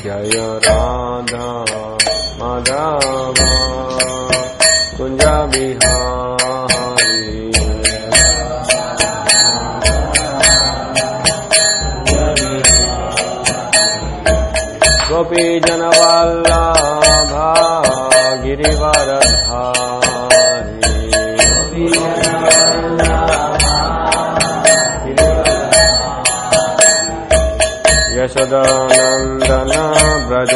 जय राधा माधव कुञ्ज बिहारी गोपीजनवल्लभा गिरिवरधारी यशोदानन्दन व्रज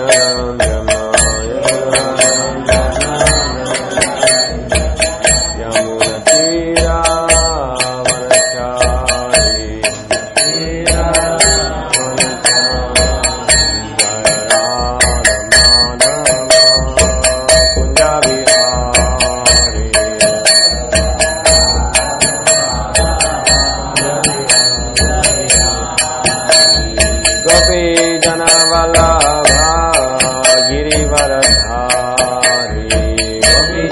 गोपी जनवल्लभा गिरिवरधारी गोपी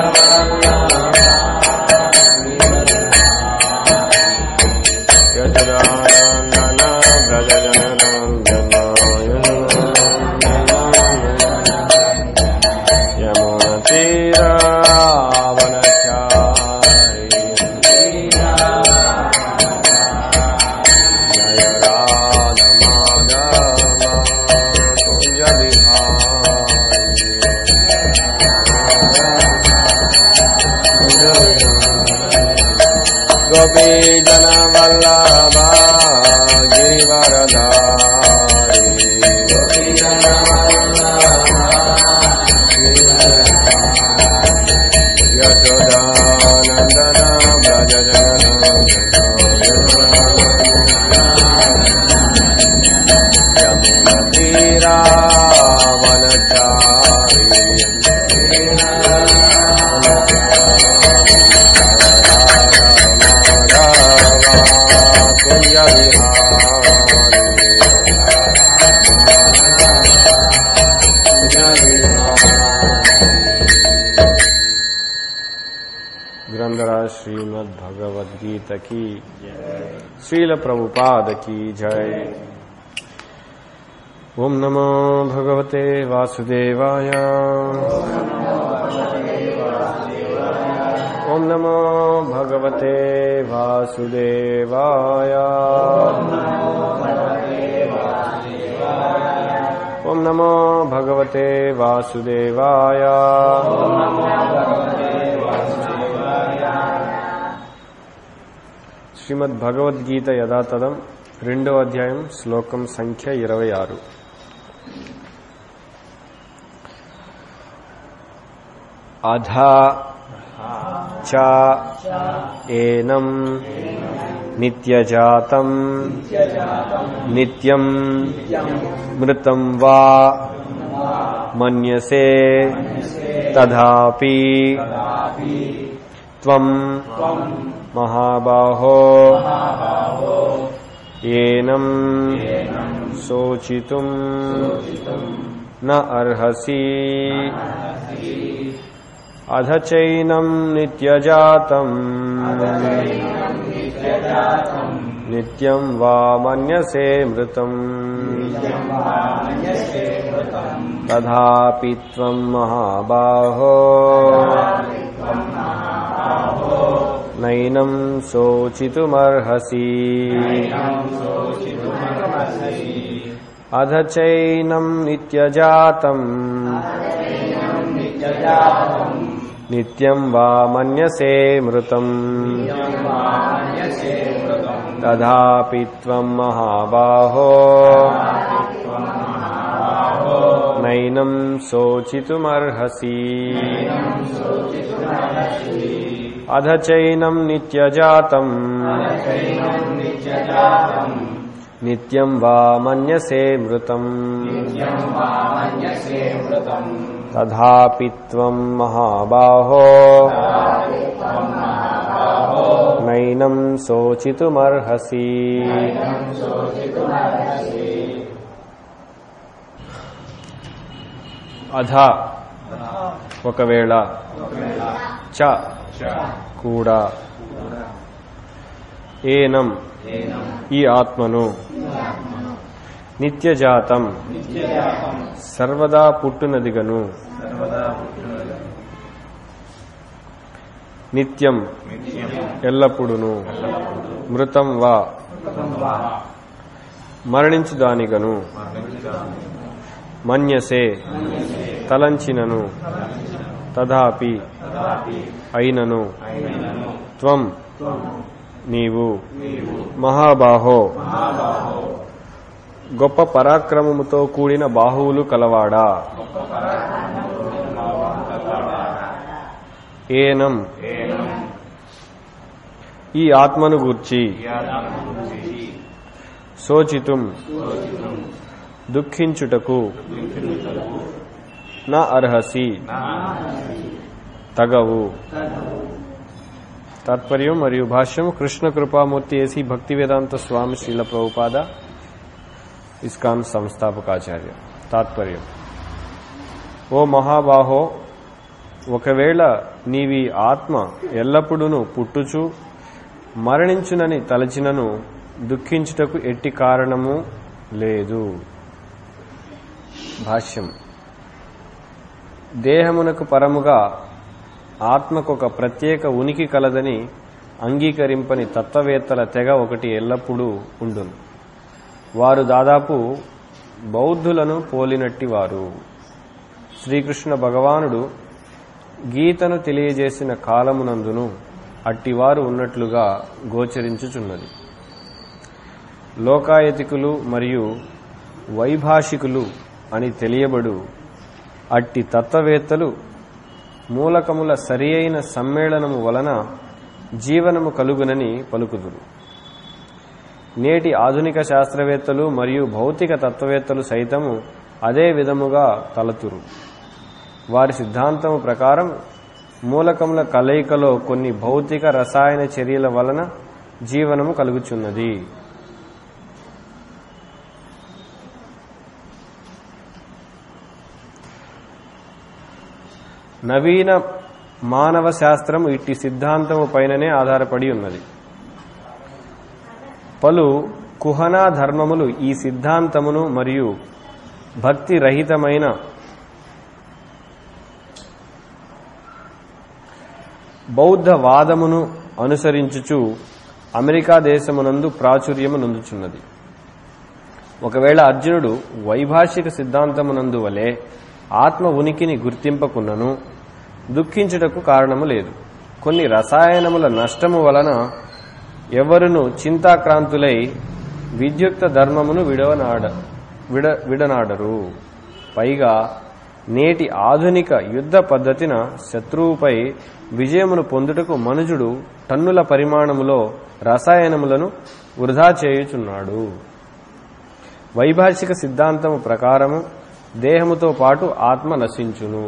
यशोदानन्दन व्रज जय राधा माधव कुञ्ज गोपी जनवल्लभा गिरिवरधारी गोपी यशोदानन्दन व्रज ग्रंथराज श्रीमद भगवद गीता की श्रील प्रभुपाद की जय ओम नमो भगवते वासुदेवाय ओम नमो भगवते वासुदेवाय ओम नमो भगवते वासुदेवाय శ్రీమద్ భగవద్గీత యథాతథం రెండో అధ్యాయం శ్లోకం సంఖ్య ఇరవై ఆరు అధ చ ఏనం నిత్యజాతం నిత్యం మృతం వా మన్యసే తథాపి త్వం महाबाहो येनम् शोचितुम् न अर्हसि अध चैनम् नित्यजातम् नित्यम् वा मन्यसे मृतम् तथापि त्वम् महाबाहो नैनं शोचितुमर्हसि अध चैनं नित्यजातम् नित्यं वा मन्यसे मृतम् तथापि त्वं महाबाहो नैनं शोचितुमर्हसि अध चैनं नित्यजातम् नित्यं वा मन्यसे मृतम् तथापि त्वं महाबाहो नैनं शोचितुमर्हसि అధ ఒకవేళ చ కూడా ఏనం ఈ ఆత్మను నిత్యజాతం నిత్యజాతం సర్వదా పుట్టునదిగను సర్వదా పుట్టినది నిత్యం నిత్యం ఎల్లప్పుడును మృతం వా వా మరణించు దానిగను మరణించామి మన్యసే తలంచినను తథాపి తదాపి అయినను అయినను త్వం త్వం నీవు నీవు మహాబాహో మహాబాహో గొప్ప పరాక్రమముతో కూడిన బాహువులు కలవాడా ఏనం ఏనం ఈ ఆత్మను గూర్చి యాదనం గురించి శోచితుం శోచితం దుఃఖించుటకు దుఃఖించుటకు నా అర్హసి నా తగవు తాత్పర్యం మరియు భాష్యం కృష్ణ కృపామూర్తి A C Bhaktivedanta Swami Srila Prabhupada ISKCON సంస్థాపకాచార్య తాత్పర్యం ఓ మహాబాహో ఒకవేళ నీవి ఆత్మ ఎల్లప్పుడూ పుట్టుచు మరణించునని తలచినను దుఃఖించుటకు ఎట్టి కారణము లేదు భాష్యం దేహమునకు పరముగా ఆత్మకొక ప్రత్యేక ఉనికి కలదని అంగీకరింపని తత్వవేత్తల తెగ ఒకటి ఎల్లప్పుడూ ఉండును వారు దాదాపు బౌద్ధులను పోలినట్టి వారు శ్రీకృష్ణ భగవానుడు గీతను తెలియజేసిన కాలమునందును అట్టివారు ఉన్నట్లుగా గోచరించుచున్నది లోకాయతికులు మరియు వైభాషికులు అని తెలియబడు అట్టి తత్వవేత్తలు మూలకముల సరి అయిన సమ్మేళనము వలన జీవనము కలుగునని పలుకుదురు నేటి ఆధునిక శాస్త్రవేత్తలు మరియు భౌతిక తత్వవేత్తలు సైతము అదే విధముగా తలతురు వారి సిద్ధాంతము ప్రకారం మూలకముల కలయికలో కొన్ని భౌతిక రసాయన చర్యల వలన జీవనము కలుగుచున్నది నవీన మానవ శాస్త్రము ఇట్టి సిద్ధాంతము పైననే ఆధారపడి ఉన్నది పలు కుహనా ధర్మములు ఈ సిద్ధాంతమును మరియు భక్తి రహితమైన బౌద్ధ వాదమును అనుసరించుచు అమెరికా దేశమునందు ప్రాచుర్యము నొందుచున్నది ఒకవేళ అర్జునుడు వైభాషిక సిద్ధాంతమునందు వలె ఆత్మ ఉనికిని గుర్తింపకున్నను దుఃఖించుటకు కారణము లేదు కొన్ని రసాయనముల నష్టము వలన ఎవరును చింతాక్రాంతులై విద్యుక్త ధర్మమును విడవనాడ విడ విడనాడరు పైగా నేటి ఆధునిక యుద్ధ పద్ధతిన శత్రువుపై విజయమును పొందుటకు మనుజుడు టన్నుల పరిమాణములో రసాయనములను వృధా చేయుచున్నాడు వైభాషిక సిద్ధాంతము ప్రకారము దేహముతో పాటు ఆత్మ నశించును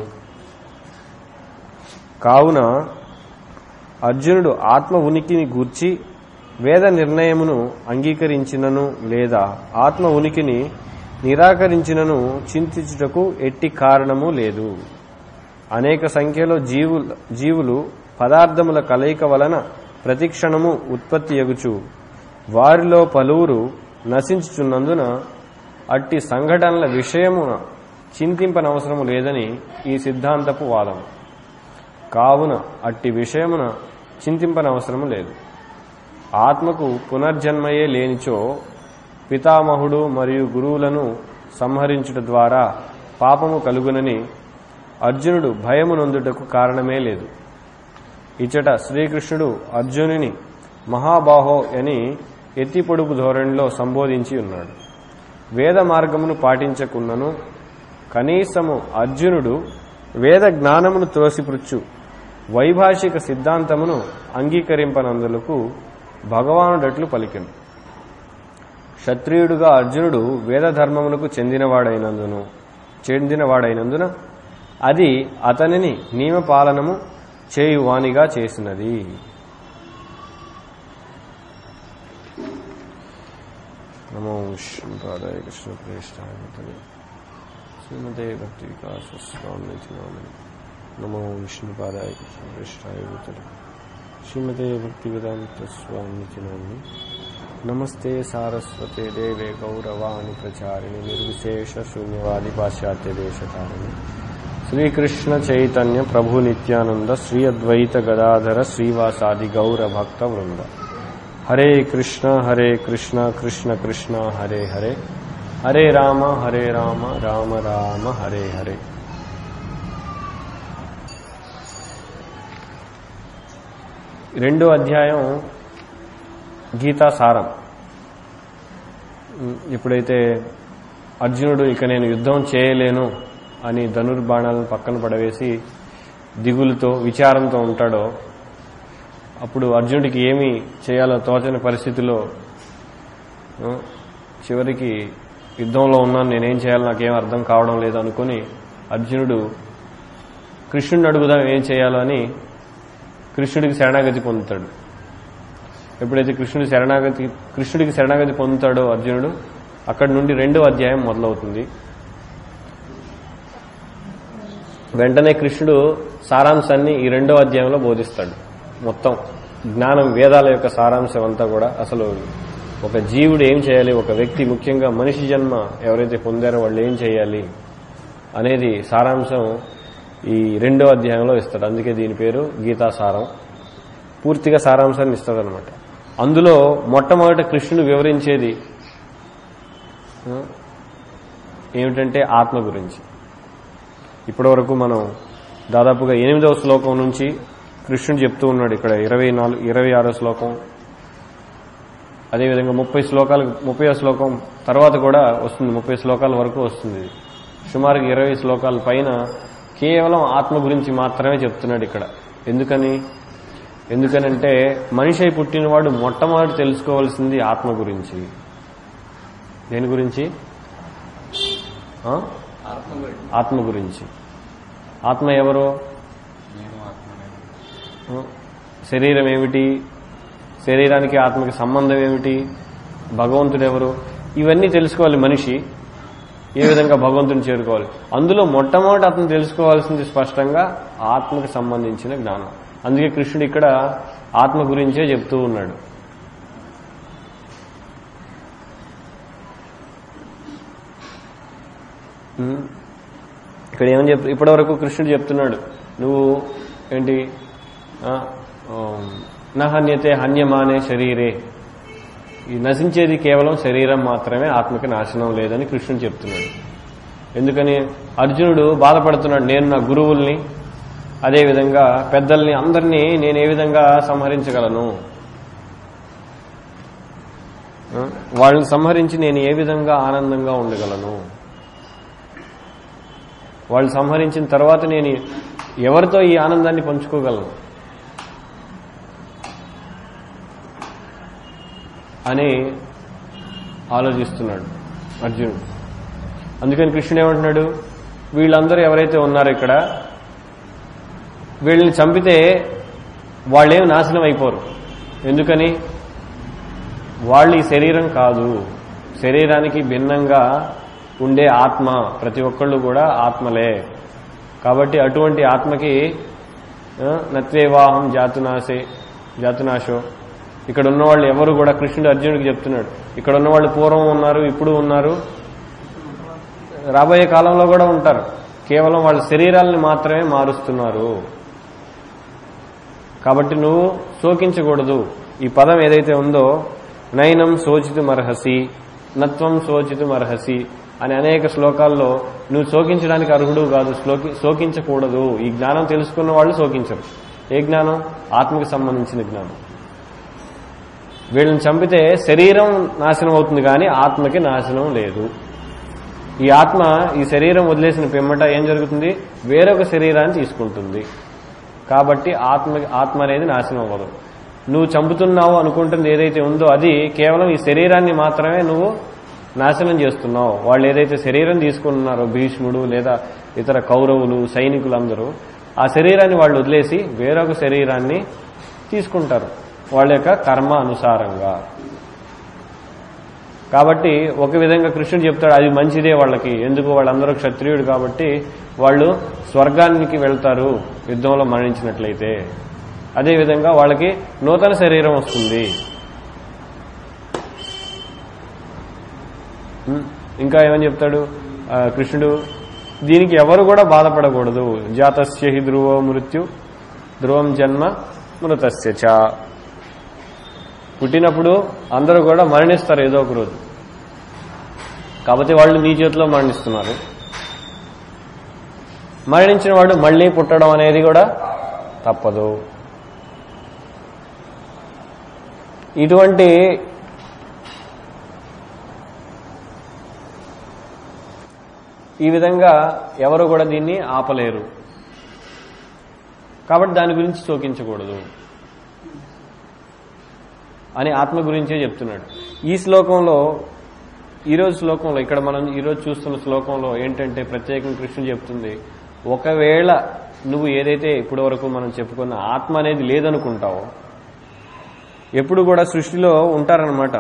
కావున అర్జునుడు ఆత్మ ఉనికిని గూర్చి వేద నిర్ణయమును అంగీకరించినను లేదా ఆత్మ ఉనికిని నిరాకరించినను చింతించుటకు ఎట్టి కారణము లేదు అనేక సంఖ్యలో జీవుల జీవులు పదార్థముల కలయిక వలన ప్రతిక్షణము ఉత్పత్తి ఎగుచు వారిలో పలువురు నశించుచున్నందున అట్టి సంఘటనల విషయమున చింతింపనవసరము లేదని ఈ సిద్ధాంతపు వాదం కావున అట్టి విషయమున చింతింపనవసరము లేదు ఆత్మకు పునర్జన్మయే లేనిచో పితామహుడు మరియు గురువులను సంహరించుట ద్వారా పాపము కలుగునని అర్జునుడు భయము నొందుటకు కారణమే లేదు ఇచ్చట శ్రీకృష్ణుడు అర్జునుని మహాబాహో అని ఎత్తి పొడుపు ధోరణిలో సంబోధించి ఉన్నాడు వేద మార్గమును పాటించకున్నను కనీసము అర్జునుడు వేద జ్ఞానమును త్రోసిపుచ్చు వైభాషిక సిద్ధాంతమును అంగీకరింపనందులకు భగవానుడట్లు పలికెను క్షత్రియుడుగా అర్జునుడు వేద ధర్మములకు చెందినవాడైనందును చెందినవాడైనందున అది అతనిని నియమపాలనము చేయువానిగా చేసినది నమో విష్ణుపాదాయ కృష్ణ ప్రేష్టాయ శ్రీమతే భక్తి వికాస స్వామి నామని నమో విష్ణుపాదాయ కృష్ణ ప్రేష్టాయ భూతలే శ్రీమతే భక్తి వేదాంత స్వామి నామని నమస్తే సారస్వతే దేవే గౌరవాణి ప్రచారిణి నిర్విశేష శూన్యవాది పాశ్చాత్య దేశకారిణి శ్రీకృష్ణ చైతన్య ప్రభు నిత్యానంద శ్రీ అద్వైత గదాధర శ్రీవాసాది గౌర భక్త వృంద హరే కృష్ణ హరే కృష్ణ కృష్ణ కృష్ణ హరే హరే హరే రామ హరే రామ రామ రామ హరే హరే రెండో అధ్యాయం గీతా సారం ఉమ్, ఎప్పుడైతే అర్జునుడు ఇక నేను యుద్ధం చేయలేను అని ధనుర్బాణాలను పక్కన పడవేసి దిగులుతో విచారంతో ఉంటాడో అప్పుడు అర్జునుడికి ఏమి చేయాలో తోచని పరిస్థితిలో ఆ, చివరికి యుద్ధంలో ఉన్నాను నేనేం చేయాలో నాకేం అర్థం కావడం లేదు అనుకుని అర్జునుడు కృష్ణుడిని అడుగుదాం ఏం చేయాలో అని కృష్ణుడికి శరణాగతి పొందుతాడు ఎప్పుడైతే కృష్ణుడి శరణాగతి కృష్ణుడికి శరణాగతి పొందుతాడో అర్జునుడు అక్కడి నుండి రెండో అధ్యాయం మొదలవుతుంది వెంటనే కృష్ణుడు సారాంశాన్ని ఈ రెండో అధ్యాయంలో బోధిస్తాడు మొత్తం జ్ఞానం వేదాల యొక్క సారాంశం అంతా కూడా అసలు ఒక జీవుడు ఏం చేయాలి ఒక వ్యక్తి ముఖ్యంగా మనిషి జన్మ ఎవరైతే పొందారో వాళ్ళు ఏం చేయాలి అనేది సారాంశం ఈ రెండో అధ్యాయంలో ఇస్తాడు అందుకే దీని పేరు గీతాసారం పూర్తిగా సారాంశాన్ని ఇస్తాడనమాట అందులో మొట్టమొదట కృష్ణుడు వివరించేది ఆ, ఏమిటంటే ఆత్మ గురించి ఇప్పటివరకు మనం దాదాపుగా ఎనిమిదవ శ్లోకం నుంచి కృష్ణుడు చెప్తూ ఉన్నాడు ఇక్కడ ఇరవై నాలుగు ఇరవై ఆరో శ్లోకం అదేవిధంగా ముప్పై శ్లోకాలు ముప్పై శ్లోకం తర్వాత కూడా వస్తుంది ముప్పై శ్లోకాల వరకు వస్తుంది ఇది. సుమారుగా ఇరవై శ్లోకాల పైన కేవలం ఆత్మ గురించి మాత్రమే చెప్తున్నాడు ఇక్కడ ఎందుకని ఎందుకనంటే మనిషి అయి పుట్టినవాడు మొట్టమొదటి తెలుసుకోవాల్సింది ఆత్మ గురించి దేని గురించి ఆ? ఆత్మ గురించి ఆత్మ గురించి ఆత్మ ఎవరు నేను ఆత్మనే ఆ? శరీరం ఏమిటి శరీరానికి ఆత్మకి సంబంధం ఏమిటి భగవంతుడు ఎవరు ఇవన్నీ తెలుసుకోవాలి మనిషి ఏ విధంగా భగవంతుని చేరుకోవాలి అందులో మొట్టమొదటి అతను తెలుసుకోవాల్సింది స్పష్టంగా ఆత్మకి సంబంధించిన జ్ఞానం అందుకే కృష్ణుడు ఇక్కడ ఆత్మ గురించే చెప్తూ ఉన్నాడు ఉమ్. ఇక్కడ ఏమని చెప్ ఇప్పటివరకు కృష్ణుడు చెప్తున్నాడు నువ్వు ఏంటి ఆ, ఆమ్, నా హన్యతే హన్యమానే శరీరే ఈ నశించేది కేవలం శరీరం మాత్రమే ఆత్మకి నాశనం లేదని కృష్ణుడు చెప్తున్నాడు ఎందుకని అర్జునుడు బాధపడుతున్నాడు నేను నా గురువుల్ని అదేవిధంగా పెద్దల్ని అందరినీ నేను ఏ విధంగా సంహరించగలను ఆ, వాళ్ళని సంహరించి నేను ఏ విధంగా ఆనందంగా ఉండగలను వాళ్ళు సంహరించిన తర్వాత నేను ఎవరితో ఈ ఆనందాన్ని పంచుకోగలను అని ఆలోచిస్తున్నాడు అర్జునుడు అందుకని కృష్ణుడు ఏమంటున్నాడు వీళ్ళందరూ ఎవరైతే ఉన్నారో ఇక్కడ వీళ్ళని చంపితే వాళ్ళేం నాశనం అయిపోరు ఎందుకని వాళ్ళు ఈ శరీరం కాదు శరీరానికి భిన్నంగా ఉండే ఆత్మ ప్రతి ఒక్కళ్ళు కూడా ఆత్మలే కాబట్టి అటువంటి ఆత్మకి ఆ, నత్వేవాహం జాతునాశే జాతునాశో ఇక్కడ ఉన్న వాళ్ళు ఎవరు కూడా కృష్ణుడు అర్జునుడికి చెప్తున్నాడు ఇక్కడ ఉన్న వాళ్ళు పూర్వం ఉన్నారు ఇప్పుడు ఉన్నారు రాబోయే కాలంలో కూడా ఉంటారు కేవలం వాళ్ళ శరీరాలను మాత్రమే మారుస్తున్నారు కాబట్టి నువ్వు శోకించకూడదు ఈ పదం ఏదైతే ఉందో నైనం శోచితుమర్హసి నత్వం శోచితుమర్హసి అని అనేక శ్లోకాల్లో నువ్వు శోకించడానికి అర్హుడు కాదు శ్లోకి శోకించకూడదు ఈ జ్ఞానం తెలుసుకున్న వాళ్ళు శోకించరు ఏ జ్ఞానం ఆత్మకి సంబంధించిన జ్ఞానం వీళ్ళని చంపితే శరీరం నాశనం అవుతుంది కానీ ఆత్మకి నాశనం లేదు ఈ ఆత్మ ఈ శరీరం వదిలేసిన పిమ్మట ఏం జరుగుతుంది వేరొక శరీరాన్ని తీసుకుంటుంది కాబట్టి ఆత్మ ఆత్మ అనేది నాశనం అవ్వదు నువ్వు చంపుతున్నావు అనుకుంటుంది ఏదైతే ఉందో అది కేవలం ఈ శరీరాన్ని మాత్రమే నువ్వు నాశనం చేస్తున్నావు వాళ్ళు ఏదైతే శరీరం తీసుకున్నారో భీష్ముడు లేదా ఇతర కౌరవులు సైనికులందరూ ఆ శరీరాన్ని వాళ్ళు వదిలేసి వేరొక శరీరాన్ని తీసుకుంటారు వాళ్ళ యొక్క కర్మ అనుసారంగా కాబట్టి ఒక విధంగా కృష్ణుడు చెప్తాడు అది మంచిదే వాళ్ళకి ఎందుకు వాళ్ళందరూ క్షత్రియుడు కాబట్టి వాళ్ళు స్వర్గానికి వెళ్తారు యుద్ధంలో మరణించినట్లయితే అదేవిధంగా వాళ్ళకి నూతన శరీరం వస్తుంది ఉం? ఇంకా ఏమని చెప్తాడు ఆ, కృష్ణుడు దీనికి ఎవరు కూడా బాధపడకూడదు జాతస్య హి ధ్రువో మృత్యు ధ్రువం జన్మ మృతస్య చ పుట్టినప్పుడు అందరూ కూడా మరణిస్తారు ఏదో ఒక రోజు కాబట్టి వాళ్ళు నీ చేతిలో మరణిస్తున్నారు మరణించిన వాడు మళ్ళీ పుట్టడం అనేది కూడా తప్పదు ఇటువంటి ఈ విధంగా ఎవరు కూడా దీన్ని ఆపలేరు కాబట్టి దాని గురించి శోకించకూడదు అని ఆత్మ గురించే చెప్తున్నాడు ఈ శ్లోకంలో ఈరోజు శ్లోకంలో ఇక్కడ మనం ఈరోజు చూస్తున్న శ్లోకంలో ఏంటంటే ప్రత్యేకంగా కృష్ణుడు చెప్తుంది ఒకవేళ నువ్వు ఏదైతే ఇప్పటి వరకు మనం చెప్పుకున్న ఆత్మ అనేది లేదనుకుంటావో ఎప్పుడు కూడా సృష్టిలో ఉంటారనమాట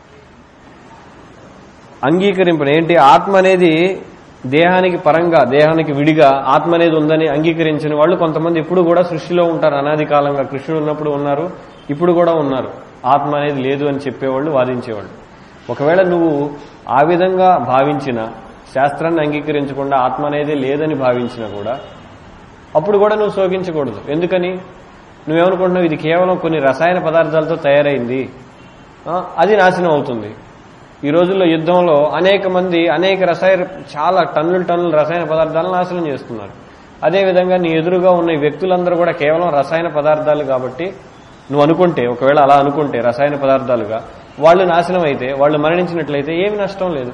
అంగీకరింపడం ఏంటి ఆత్మ అనేది దేహానికి పరంగా దేహానికి విడిగా ఆత్మ అనేది ఉందని అంగీకరించిన వాళ్ళు కొంతమంది ఇప్పుడు కూడా సృష్టిలో ఉంటారు అనాది కాలంగా కృష్ణుడు ఉన్నప్పుడు ఉన్నారు ఇప్పుడు కూడా ఉన్నారు ఆత్మ అనేది లేదు అని చెప్పేవాళ్ళు వాదించేవాళ్ళు ఒకవేళ నువ్వు ఆ విధంగా భావించిన శాస్త్రాన్ని అంగీకరించకుండా ఆత్మ అనేది లేదని భావించినా కూడా అప్పుడు కూడా నువ్వు శోకించకూడదు ఎందుకని నువ్వేమనుకుంటున్నావు ఇది కేవలం కొన్ని రసాయన పదార్థాలతో తయారైంది ఆ, అది నాశనం అవుతుంది ఈ రోజుల్లో యుద్ధంలో అనేక మంది అనేక రసాయన చాలా టన్నుల టన్నుల రసాయన పదార్థాలను నాశనం చేస్తున్నారు అదేవిధంగా నీ ఎదురుగా ఉన్న ఈ వ్యక్తులందరూ కూడా కేవలం రసాయన పదార్థాలు కాబట్టి నువ్వు అనుకుంటే ఒకవేళ అలా అనుకుంటే రసాయన పదార్థాలుగా వాళ్ళు నాశనం అయితే వాళ్ళు మరణించినట్లయితే ఏమి నష్టం లేదు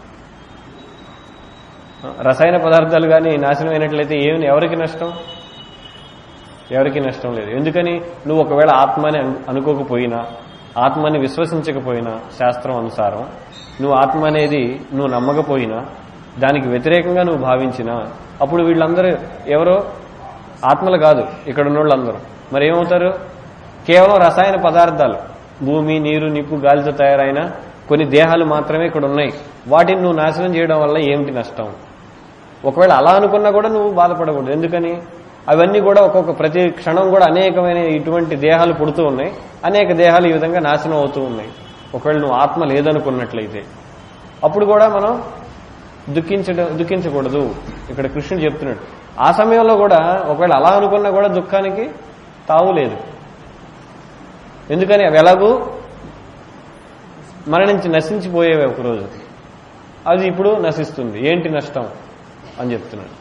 ఆ, రసాయన పదార్థాలు కానీ నాశనం అయినట్లయితే ఏమి ఎవరికి నష్టం ఎవరికి నష్టం లేదు ఎందుకని నువ్వు ఒకవేళ ఆత్మని అను- అనుకోకపోయినా ఆత్మని విశ్వసించకపోయినా శాస్త్రం అనుసారం నువ్వు ఆత్మ అనేది నువ్వు నమ్మకపోయినా దానికి వ్యతిరేకంగా నువ్వు భావించినా అప్పుడు వీళ్ళందరూ ఎవరో ఆత్మలు కాదు ఇక్కడ ఉన్న వాళ్ళందరూ మరి ఏమవుతారు కేవలం రసాయన పదార్థాలు భూమి నీరు నిప్పు గాలితో తయారైన కొన్ని దేహాలు మాత్రమే ఇక్కడ ఉన్నాయి వాటిని నువ్వు నాశనం చేయడం వల్ల ఏమిటి నష్టం ఒకవేళ అలా అనుకున్నా కూడా నువ్వు బాధపడకూడదు ఎందుకని అవన్నీ కూడా ఒక్కొక్క ప్రతి క్షణం కూడా అనేకమైన ఇటువంటి దేహాలు పుడుతూ ఉన్నాయి అనేక దేహాలు ఈ విధంగా నాశనం అవుతూ ఉన్నాయి ఒకవేళ నువ్వు ఆత్మ లేదనుకున్నట్లయితే అప్పుడు కూడా మనం దుఃఖించడం దుఃఖించకూడదు ఇక్కడ కృష్ణుడు చెప్తున్నాడు ఆ సమయంలో కూడా ఒకవేళ అలా అనుకున్నా కూడా దుఃఖానికి తావు లేదు ఎందుకని అవి ఎలాగూ మరణించి నశించిపోయేవి ఒకరోజు అది ఇప్పుడు నశిస్తుంది ఏంటి నష్టం అని చెప్తున్నాడు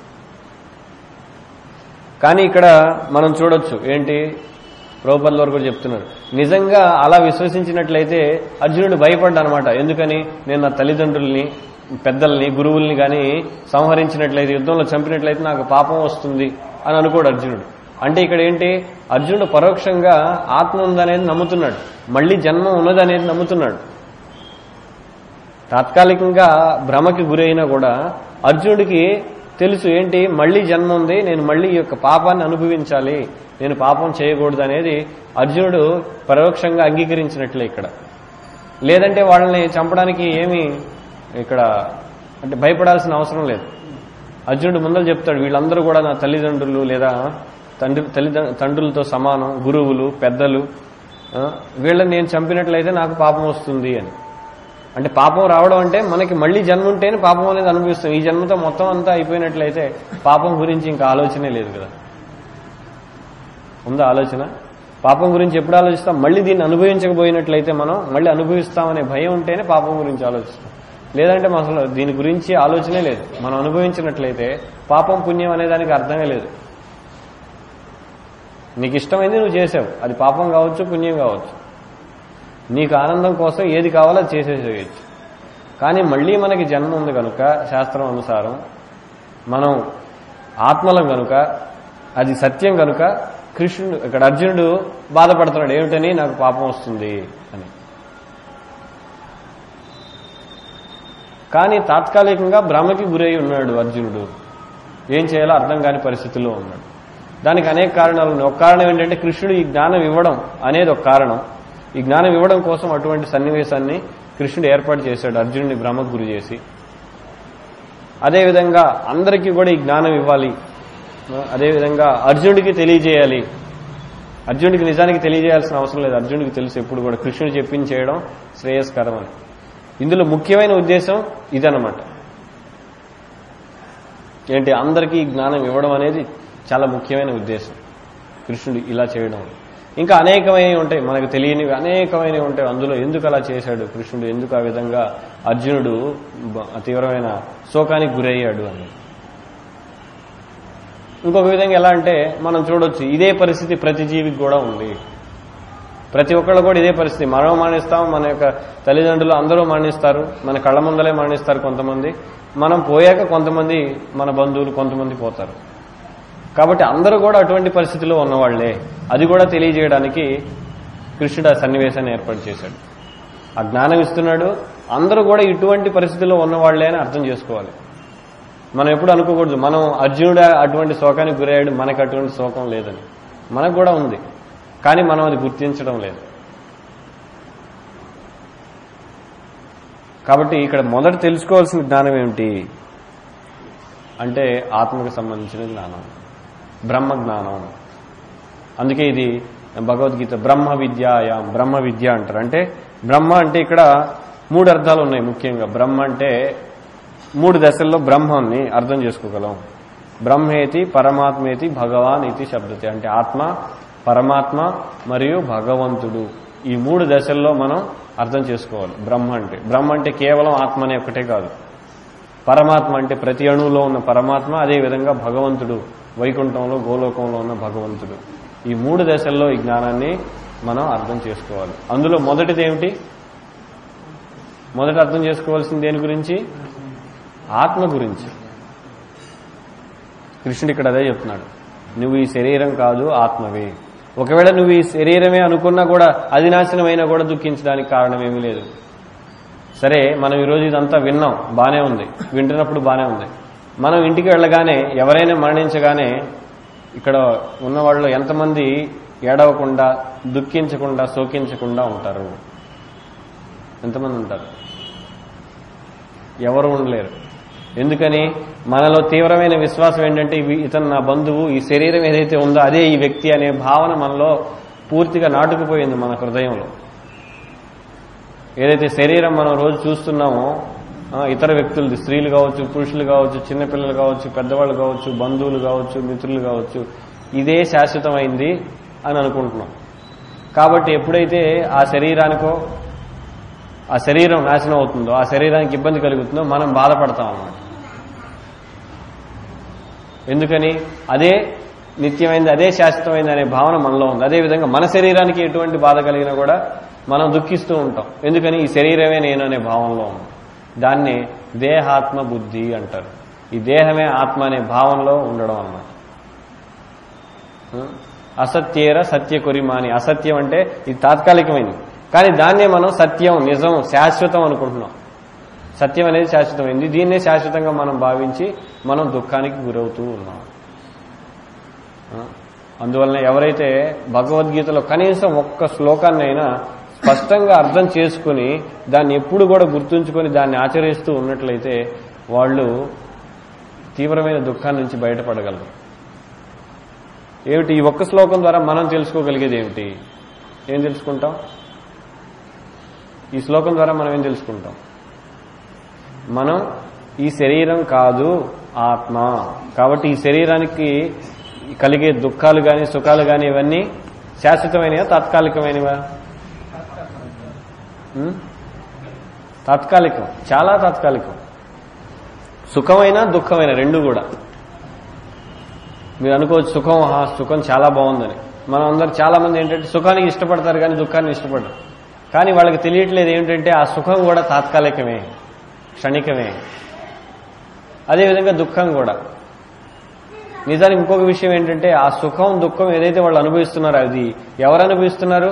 కానీ ఇక్కడ మనం చూడొచ్చు ఏంటి ప్రభుపద్ వారు కూడా చెప్తున్నారు నిజంగా అలా విశ్వసించినట్లయితే అర్జునుడు భయపడ్డా అనమాట ఎందుకని నేను నా తల్లిదండ్రుల్ని పెద్దల్ని గురువుల్ని కానీ సంహరించినట్లయితే యుద్ధంలో చంపినట్లయితే నాకు పాపం వస్తుంది అని అనుకోడు అర్జునుడు అంటే ఇక్కడ ఏంటి అర్జునుడు పరోక్షంగా ఆత్మ ఉందనేది నమ్ముతున్నాడు మళ్ళీ జన్మ ఉన్నదనేది నమ్ముతున్నాడు తాత్కాలికంగా భ్రమకి గురైనా కూడా అర్జునుడికి తెలుసు ఏంటి మళ్ళీ జన్మ ఉంది నేను మళ్ళీ ఈ యొక్క పాపాన్ని అనుభవించాలి నేను పాపం చేయకూడదు అనేది అర్జునుడు పరోక్షంగా అంగీకరించినట్లే ఇక్కడ లేదంటే వాళ్ళని చంపడానికి ఏమి ఇక్కడ అంటే భయపడాల్సిన అవసరం లేదు అర్జునుడు ముందర చెప్తాడు వీళ్ళందరూ కూడా నా తల్లిదండ్రులు లేదా తండ్రి తల్లిదండ్రు తండ్రులతో సమానం గురువులు పెద్దలు ఆ, వీళ్ళని నేను చంపినట్లయితే నాకు పాపం వస్తుంది అని అంటే పాపం రావడం అంటే మనకి మళ్ళీ జన్మ ఉంటేనే పాపం అనేది అనుభవిస్తాం ఈ జన్మతో మొత్తం అంతా అయిపోయినట్లయితే పాపం గురించి ఇంకా ఆలోచనే లేదు కదా ఉందా ఆలోచన పాపం గురించి ఎప్పుడు ఆలోచిస్తాం మళ్ళీ దీన్ని అనుభవించకపోయినట్లయితే మనం మళ్ళీ అనుభవిస్తామనే భయం ఉంటేనే పాపం గురించి ఆలోచిస్తాం లేదంటే మనం అసలు దీని గురించి ఆలోచనే లేదు మనం అనుభవించినట్లయితే పాపం పుణ్యం అనే దానికి అర్థమే లేదు నీకు ఇష్టమైంది నువ్వు చేసావు అది పాపం కావచ్చు పుణ్యం కావచ్చు నీకు ఆనందం కోసం ఏది కావాలో అది చేసేసేయచ్చు కానీ మళ్ళీ మనకి జన్మ ఉంది కనుక శాస్త్రం అనుసారం మనం ఆత్మలం కనుక అది సత్యం కనుక కృష్ణుడు ఇక్కడ అర్జునుడు బాధపడుతున్నాడు ఏమిటని నాకు పాపం వస్తుంది అని కానీ తాత్కాలికంగా భ్రమకి గురై ఉన్నాడు అర్జునుడు ఏం చేయాలో అర్థం కాని పరిస్థితిలో ఉన్నాడు దానికి అనేక కారణాలు ఉన్నాయి ఒక కారణం ఏంటంటే కృష్ణుడు ఈ జ్ఞానం ఇవ్వడం అనేది ఒక కారణం ఈ జ్ఞానం ఇవ్వడం కోసం అటువంటి సన్నివేశాన్ని కృష్ణుడు ఏర్పాటు చేశాడు అర్జునుడిని భ్రమకు గురి చేసి అదేవిధంగా అందరికీ కూడా ఈ జ్ఞానం ఇవ్వాలి అదేవిధంగా అర్జునుడికి తెలియజేయాలి అర్జునుడికి నిజానికి తెలియజేయాల్సిన అవసరం లేదు అర్జునుడికి తెలుసు ఎప్పుడు కూడా కృష్ణుడు చెప్పింది చేయడం శ్రేయస్కరం అని ఇందులో ముఖ్యమైన ఉద్దేశం ఇదన్నమాట ఏంటి అందరికీ ఈ జ్ఞానం ఇవ్వడం అనేది చాలా ముఖ్యమైన ఉద్దేశం కృష్ణుడు ఇలా చేయడం ఇంకా అనేకమైనవి ఉంటాయి మనకు తెలియనివి అనేకమైనవి ఉంటాయి అందులో ఎందుకు అలా చేశాడు కృష్ణుడు ఎందుకు ఆ విధంగా అర్జునుడు బ- తీవ్రమైన శోకానికి గురయ్యాడు అని ఇంకొక విధంగా ఎలా అంటే మనం చూడొచ్చు ఇదే పరిస్థితి ప్రతి జీవికి కూడా ఉంది ప్రతి ఒక్కళ్ళు కూడా ఇదే పరిస్థితి మనం మరణిస్తాం మన యొక్క తల్లిదండ్రులు అందరూ మరణిస్తారు మన కళ్ళ ముందలే మరణిస్తారు కొంతమంది మనం పోయాక కొంతమంది మన బంధువులు కొంతమంది పోతారు కాబట్టి అందరూ కూడా అటువంటి పరిస్థితిలో ఉన్నవాళ్లే అది కూడా తెలియజేయడానికి కృష్ణుడు ఆ సన్నివేశాన్ని ఏర్పాటు చేశాడు ఆ జ్ఞానం ఇస్తున్నాడు అందరూ కూడా ఇటువంటి పరిస్థితిలో ఉన్నవాళ్లే అని అర్థం చేసుకోవాలి మనం ఎప్పుడు అనుకోకూడదు మనం అర్జునుడు అటువంటి శోకానికి గురయ్యాడు మనకు అటువంటి శోకం లేదని మనకు కూడా ఉంది కానీ మనం అది గుర్తించడం లేదు కాబట్టి ఇక్కడ మొదట తెలుసుకోవాల్సిన జ్ఞానం ఏమిటి అంటే ఆత్మకు సంబంధించిన జ్ఞానం బ్రహ్మ జ్ఞానం అందుకే ఇది భగవద్గీత బ్రహ్మ విద్యాయాం బ్రహ్మ విద్య అంటారు అంటే బ్రహ్మ అంటే ఇక్కడ మూడు అర్థాలు ఉన్నాయి ముఖ్యంగా బ్రహ్మ అంటే మూడు దశల్లో బ్రహ్మాన్ని అర్థం చేసుకోగలం బ్రహ్మేతి పరమాత్మేతి భగవాన్ ఇతి శబ్దతి అంటే ఆత్మ పరమాత్మ మరియు భగవంతుడు ఈ మూడు దశల్లో మనం అర్థం చేసుకోవాలి బ్రహ్మ అంటే బ్రహ్మ అంటే కేవలం ఆత్మ అనే ఒకటే కాదు పరమాత్మ అంటే ప్రతి అణువులో ఉన్న పరమాత్మ అదేవిధంగా భగవంతుడు వైకుంఠంలో గోలోకంలో ఉన్న భగవంతుడు ఈ మూడు దశల్లో ఈ జ్ఞానాన్ని మనం అర్థం చేసుకోవాలి అందులో మొదటిది ఏమిటి మొదట అర్థం చేసుకోవాల్సింది దేని గురించి ఆత్మ గురించి కృష్ణుడు ఇక్కడ అదే చెప్తున్నాడు నువ్వు ఈ శరీరం కాదు ఆత్మవే ఒకవేళ నువ్వు ఈ శరీరమే అనుకున్నా కూడా అది నాశనమైనా కూడా దుఃఖించడానికి కారణం ఏమీ లేదు సరే మనం ఈరోజు ఇదంతా విన్నాం బానే ఉంది వింటున్నప్పుడు బానే ఉంది మనం ఇంటికి వెళ్ళగానే ఎవరైనా మరణించగానే ఇక్కడ ఉన్న వాళ్ళు ఎంతమంది ఏడవకుండా దుఃఖించకుండా శోకించకుండా ఉంటారు ఎంతమంది ఉంటారు ఎవరు ఉండలేరు ఎందుకని మనలో తీవ్రమైన విశ్వాసం ఏంటంటే ఇవి- ఇతను నా బంధువు ఈ శరీరం ఏదైతే ఉందో అదే ఈ వ్యక్తి అనే భావన మనలో పూర్తిగా నాటుకుపోయింది మన హృదయంలో ఏదైతే శరీరం మనం రోజు చూస్తున్నామో ఆ, ఇతర వ్యక్తులది స్త్రీలు కావచ్చు పురుషులు కావచ్చు చిన్నపిల్లలు కావచ్చు పెద్దవాళ్ళు కావచ్చు బంధువులు కావచ్చు మిత్రులు కావచ్చు ఇదే శాశ్వతమైంది అని అనుకుంటున్నాం కాబట్టి ఎప్పుడైతే ఆ శరీరానికో ఆ శరీరం నాశనం అవుతుందో ఆ శరీరానికి ఇబ్బంది కలుగుతుందో మనం బాధపడతాం అన్నమాట ఎందుకని అదే నిత్యమైంది అదే శాశ్వతమైంది అనే భావన మనలో ఉంది అదేవిధంగా మన శరీరానికి ఎటువంటి బాధ కలిగినా కూడా మనం దుఃఖిస్తూ ఉంటాం ఎందుకని ఈ శరీరమే నేను అనే భావనలో ఉంది దాన్ని దేహాత్మ బుద్ధి అంటారు ఈ దేహమే ఆత్మ అనే భావనలో ఉండడం అన్నమాట అసత్యేర సత్య కొరిమాని అసత్యం అంటే ఇది తాత్కాలికమైంది కానీ దాన్నే మనం సత్యం నిజం శాశ్వతం అనుకుంటున్నాం సత్యం అనేది శాశ్వతమైంది దీన్నే శాశ్వతంగా మనం భావించి మనం దుఃఖానికి గురవుతూ ఉన్నాం ఆ? అందువలన ఎవరైతే భగవద్గీతలో కనీసం ఒక్క శ్లోకాన్ని అయినా స్పష్టంగా అర్థం చేసుకుని దాన్ని ఎప్పుడు కూడా గుర్తుంచుకొని దాన్ని ఆచరిస్తూ ఉన్నట్లయితే వాళ్ళు తీవ్రమైన దుఃఖాన్ని నుంచి బయటపడగలరు ఏమిటి ఈ ఒక్క శ్లోకం ద్వారా మనం తెలుసుకోగలిగేది ఏమిటి ఏం తెలుసుకుంటాం ఈ శ్లోకం ద్వారా మనం ఏం తెలుసుకుంటాం మనం ఈ శరీరం కాదు ఆత్మ కాబట్టి ఈ శరీరానికి కలిగే దుఃఖాలు గాని సుఖాలు గాని ఇవన్నీ శాశ్వతమైనవా తాత్కాలికమైనవా ఉం? తాత్కాలికం చాలా తాత్కాలికం సుఖమైన దుఃఖమైన రెండు కూడా మీరు అనుకోవచ్చు సుఖం ఆ సుఖం చాలా బాగుందని మనం అందరు చాలా మంది ఏంటంటే సుఖానికి ఇష్టపడతారు కానీ దుఃఖాన్ని ఇష్టపడరు కానీ వాళ్ళకి తెలియట్లేదు ఏంటంటే ఆ సుఖం కూడా తాత్కాలికమే క్షణికమే అదేవిధంగా దుఃఖం కూడా నిజానికి ఇంకొక విషయం ఏంటంటే ఆ సుఖం దుఃఖం ఏదైతే వాళ్ళు అనుభవిస్తున్నారో అది ఎవరు అనుభవిస్తున్నారు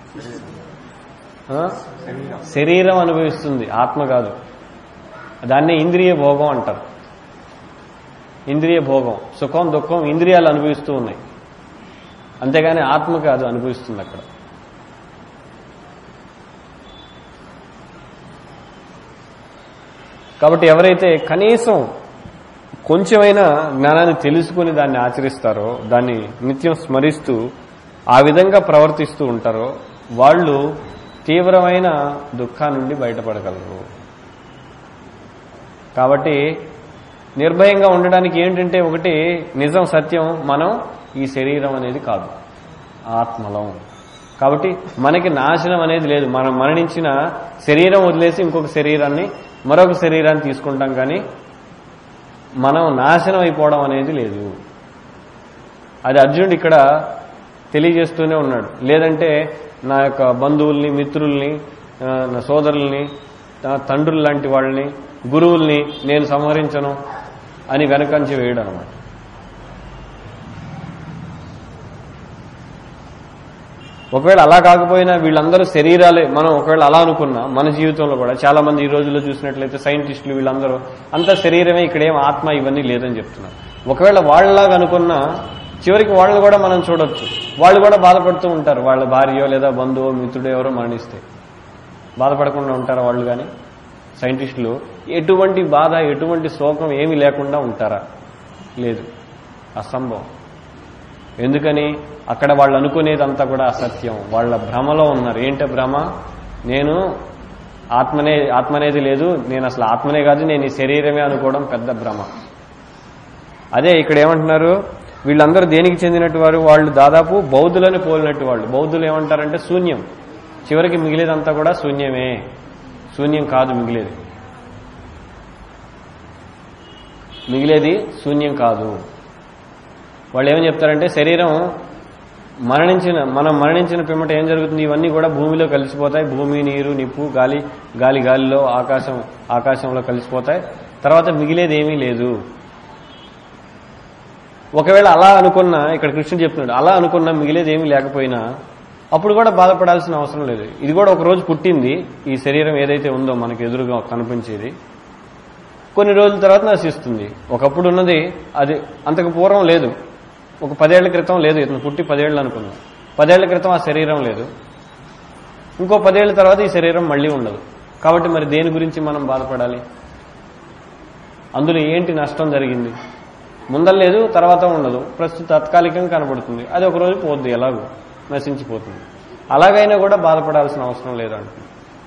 ఆ? శరీరం అనుభవిస్తుంది ఆత్మ కాదు దాన్ని ఇంద్రియ భోగం అంటారు ఇంద్రియ భోగం సుఖం దుఃఖం ఇంద్రియాలు అనుభవిస్తూ ఉన్నాయి అంతేగాని ఆత్మ కాదు అనుభవిస్తుంది అక్కడ కాబట్టి ఎవరైతే కనీసం కొంచెమైనా జ్ఞానాన్ని తెలుసుకుని దాన్ని ఆచరిస్తారో దాన్ని నిత్యం స్మరిస్తూ ఆ విధంగా ప్రవర్తిస్తూ ఉంటారో వాళ్ళు తీవ్రమైన దుఃఖా నుండి బయటపడగలరు కాబట్టి నిర్భయంగా ఉండడానికి ఏంటంటే ఒకటి నిజం సత్యం మనం ఈ శరీరం అనేది కాదు ఆత్మలం కాబట్టి మనకి నాశనం అనేది లేదు మనం మరణించిన శరీరం వదిలేసి ఇంకొక శరీరాన్ని మరొక శరీరాన్ని తీసుకుంటాం కానీ మనం నాశనం అయిపోవడం అనేది లేదు అది అర్జునుడు ఇక్కడ తెలియజేస్తూనే ఉన్నాడు లేదంటే నా యొక్క బంధువుల్ని మిత్రుల్ని ఆ, నా సోదరుల్ని నా తండ్రులు లాంటి వాళ్ళని గురువుల్ని నేను సంహరించను అని వెనకంచి వేయడం అనమాట ఒకవేళ అలా కాకపోయినా వీళ్ళందరూ శరీరాలే మనం ఒకవేళ అలా అనుకున్నా మన జీవితంలో కూడా చాలా మంది ఈ రోజుల్లో చూసినట్లయితే సైంటిస్టులు వీళ్ళందరూ అంతా శరీరమే ఇక్కడేం ఆత్మ ఇవన్నీ లేదని చెప్తున్నారు ఒకవేళ వాళ్ళలాగా అనుకున్నా చివరికి వాళ్ళని కూడా మనం చూడొచ్చు వాళ్ళు కూడా బాధపడుతూ ఉంటారు వాళ్ళ భార్యో లేదా బంధువో మిత్రుడో ఎవరో మరణిస్తే బాధపడకుండా ఉంటారా వాళ్ళు కానీ సైంటిస్టులు ఎటువంటి బాధ ఎటువంటి శోకం ఏమీ లేకుండా ఉంటారా లేదు అసంభవం ఎందుకని అక్కడ వాళ్ళు అనుకునేదంతా కూడా అసత్యం వాళ్ళ భ్రమలో ఉన్నారు ఏంట భ్రమ నేను ఆత్మనే ఆత్మ అనేది లేదు నేను అసలు ఆత్మనే కాదు నేను ఈ శరీరమే అనుకోవడం పెద్ద భ్రమ అదే ఇక్కడ ఏమంటున్నారు వీళ్ళందరూ దేనికి చెందినట్టు వారు వాళ్ళు దాదాపు బౌద్ధులని పోలినట్టు వాళ్ళు బౌద్ధులు ఏమంటారంటే శూన్యం చివరికి మిగిలేదంతా కూడా శూన్యమే శూన్యం కాదు మిగిలేది మిగిలేది శూన్యం కాదు వాళ్ళు ఏమని చెప్తారంటే శరీరం మరణించిన మనం మరణించిన పిమ్మట ఏం జరుగుతుంది ఇవన్నీ కూడా భూమిలో కలిసిపోతాయి భూమి నీరు నిప్పు గాలి గాలి గాలిలో ఆకాశం ఆకాశంలో కలిసిపోతాయి తర్వాత మిగిలేది ఏమీ లేదు ఒకవేళ అలా అనుకున్నా ఇక్కడ కృష్ణుడు చెప్తున్నాడు అలా అనుకున్నా మిగిలేది ఏమీ లేకపోయినా అప్పుడు కూడా బాధపడాల్సిన అవసరం లేదు ఇది కూడా ఒక రోజు పుట్టింది ఈ శరీరం ఏదైతే ఉందో మనకు ఎదురుగా కనిపించేది కొన్ని రోజుల తర్వాత నశిస్తుంది ఒకప్పుడు ఉన్నది అది అంతకు పూర్వం లేదు ఒక పదేళ్ల క్రితం లేదు ఇతను పుట్టి పదేళ్ళు అనుకున్నాం పదేళ్ల క్రితం ఆ శరీరం లేదు ఇంకో పదేళ్ల తర్వాత ఈ శరీరం మళ్ళీ ఉండదు కాబట్టి మరి దేని గురించి మనం బాధపడాలి అందులో ఏంటి నష్టం జరిగింది ముందర లేదు తర్వాత ఉండదు ప్రస్తుత తాత్కాలికంగా కనబడుతుంది అది ఒక రోజు పోద్ది ఎలాగో నశించిపోతుంది అలాగైనా కూడా బాధపడాల్సిన అవసరం లేదంటుంది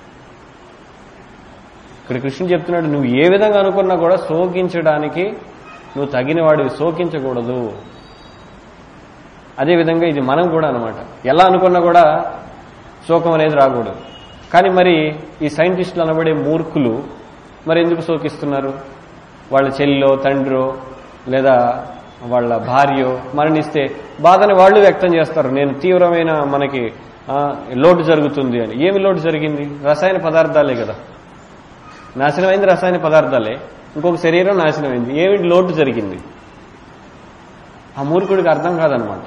ఇక్కడ కృష్ణుడు చెప్తున్నాడు నువ్వు ఏ విధంగా అనుకున్నా కూడా శోకించడానికి నువ్వు తగిన వాడివి శోకించకూడదు అదేవిధంగా ఇది మనం కూడా అనమాట ఎలా అనుకున్నా కూడా శోకం అనేది రాకూడదు కానీ మరి ఈ సైంటిస్టులు అనబడే మూర్ఖులు మరి ఎందుకు శోకిస్తున్నారు వాళ్ళ చెల్లిలో తండ్రో లేదా వాళ్ళ భార్యో మరణిస్తే బాధని వాళ్ళు వ్యక్తం చేస్తారు నేను తీవ్రమైన మనకి ఆ, లోటు జరుగుతుంది అని ఏమి లోటు జరిగింది రసాయన పదార్థాలే కదా నాశనమైంది రసాయన పదార్థాలే ఇంకొక శరీరం నాశనమైంది ఏమిటి లోటు జరిగింది ఆ మూర్ఖుడికి అర్థం కాదనమాట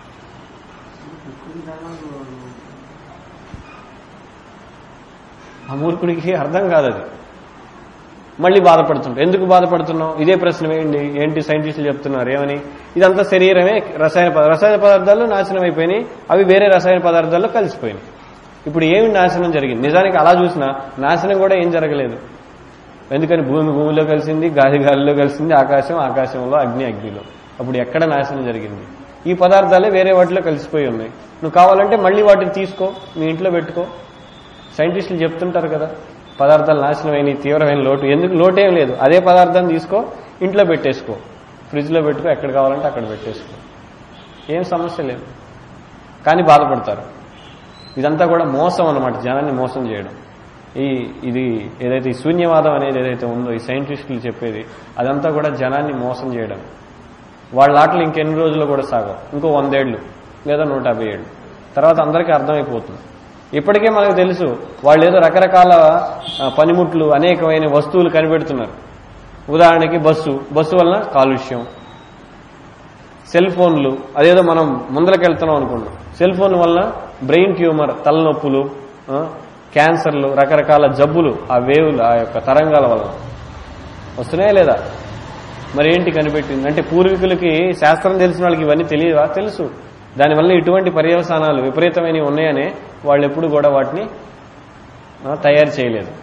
ఆ మూర్ఖుడికి అర్థం కాదు అది మళ్ళీ బాధపడుతుంటాం ఎందుకు బాధపడుతున్నాం ఇదే ప్రశ్న వేయండి ఏంటి సైంటిస్టులు చెప్తున్నారు ఏమని ఇదంతా శరీరమే రసాయన పద- రసాయన పదార్థాలు నాశనం అయిపోయినాయి అవి వేరే రసాయన పదార్థాల్లో కలిసిపోయినాయి ఇప్పుడు ఏమి నాశనం జరిగింది నిజానికి అలా చూసినా నాశనం కూడా ఏం జరగలేదు ఎందుకని భూమి భూమిలో కలిసింది గాలి గాలిలో కలిసింది ఆకాశం ఆకాశంలో అగ్ని అగ్నిలో అప్పుడు ఎక్కడ నాశనం జరిగింది ఈ పదార్థాలే వేరే వాటిలో కలిసిపోయి ఉన్నాయి నువ్వు కావాలంటే మళ్ళీ వాటిని తీసుకో మీ ఇంట్లో పెట్టుకో సైంటిస్టులు చెప్తుంటారు కదా పదార్థాలు నాశనమైన తీవ్రమైన లోటు ఎందుకు లోటేం లేదు అదే పదార్థాన్ని తీసుకో ఇంట్లో పెట్టేసుకో ఫ్రిడ్జ్లో పెట్టుకో ఎక్కడ కావాలంటే అక్కడ పెట్టేసుకో ఏం సమస్య లేదు కానీ బాధపడతారు ఇదంతా కూడా మోసం అన్నమాట జనాన్ని మోసం చేయడం ఈ ఇది ఏదైతే ఈ శూన్యవాదం అనేది ఏదైతే ఉందో ఈ సైంటిస్టులు చెప్పేది అదంతా కూడా జనాన్ని మోసం చేయడం వాళ్ళ ఆటలు ఇంకెన్ని రోజుల్లో కూడా సాగవు ఇంకో వందేళ్లు లేదా నూట యాభై ఏళ్ళు తర్వాత అందరికీ అర్థమైపోతుంది ఇప్పటికే మనకు తెలుసు వాళ్ళు ఏదో రకరకాల ఆ, పనిముట్లు అనేకమైన వస్తువులు కనిపెడుతున్నారు ఉదాహరణకి బస్సు బస్సు వలన కాలుష్యం సెల్ ఫోన్లు అదేదో మనం ముందరకు వెళ్తున్నాం అనుకుంటాం సెల్ ఫోన్ వలన బ్రెయిన్ ట్యూమర్ తలనొప్పులు ఆ, క్యాన్సర్లు రకరకాల జబ్బులు ఆ వేవులు ఆ యొక్క తరంగాల వలన వస్తున్నాయా లేదా మరి ఏంటి కనిపెట్టింది అంటే పూర్వీకులకి శాస్త్రం తెలిసిన వాళ్ళకి ఇవన్నీ తెలియవా తెలుసు దానివల్ల ఇటువంటి పర్యవసానాలు విపరీతమైనవి ఉన్నాయనే వాళ్ళు ఎప్పుడు కూడా వాటిని ఆ, తయారు చేయలేదు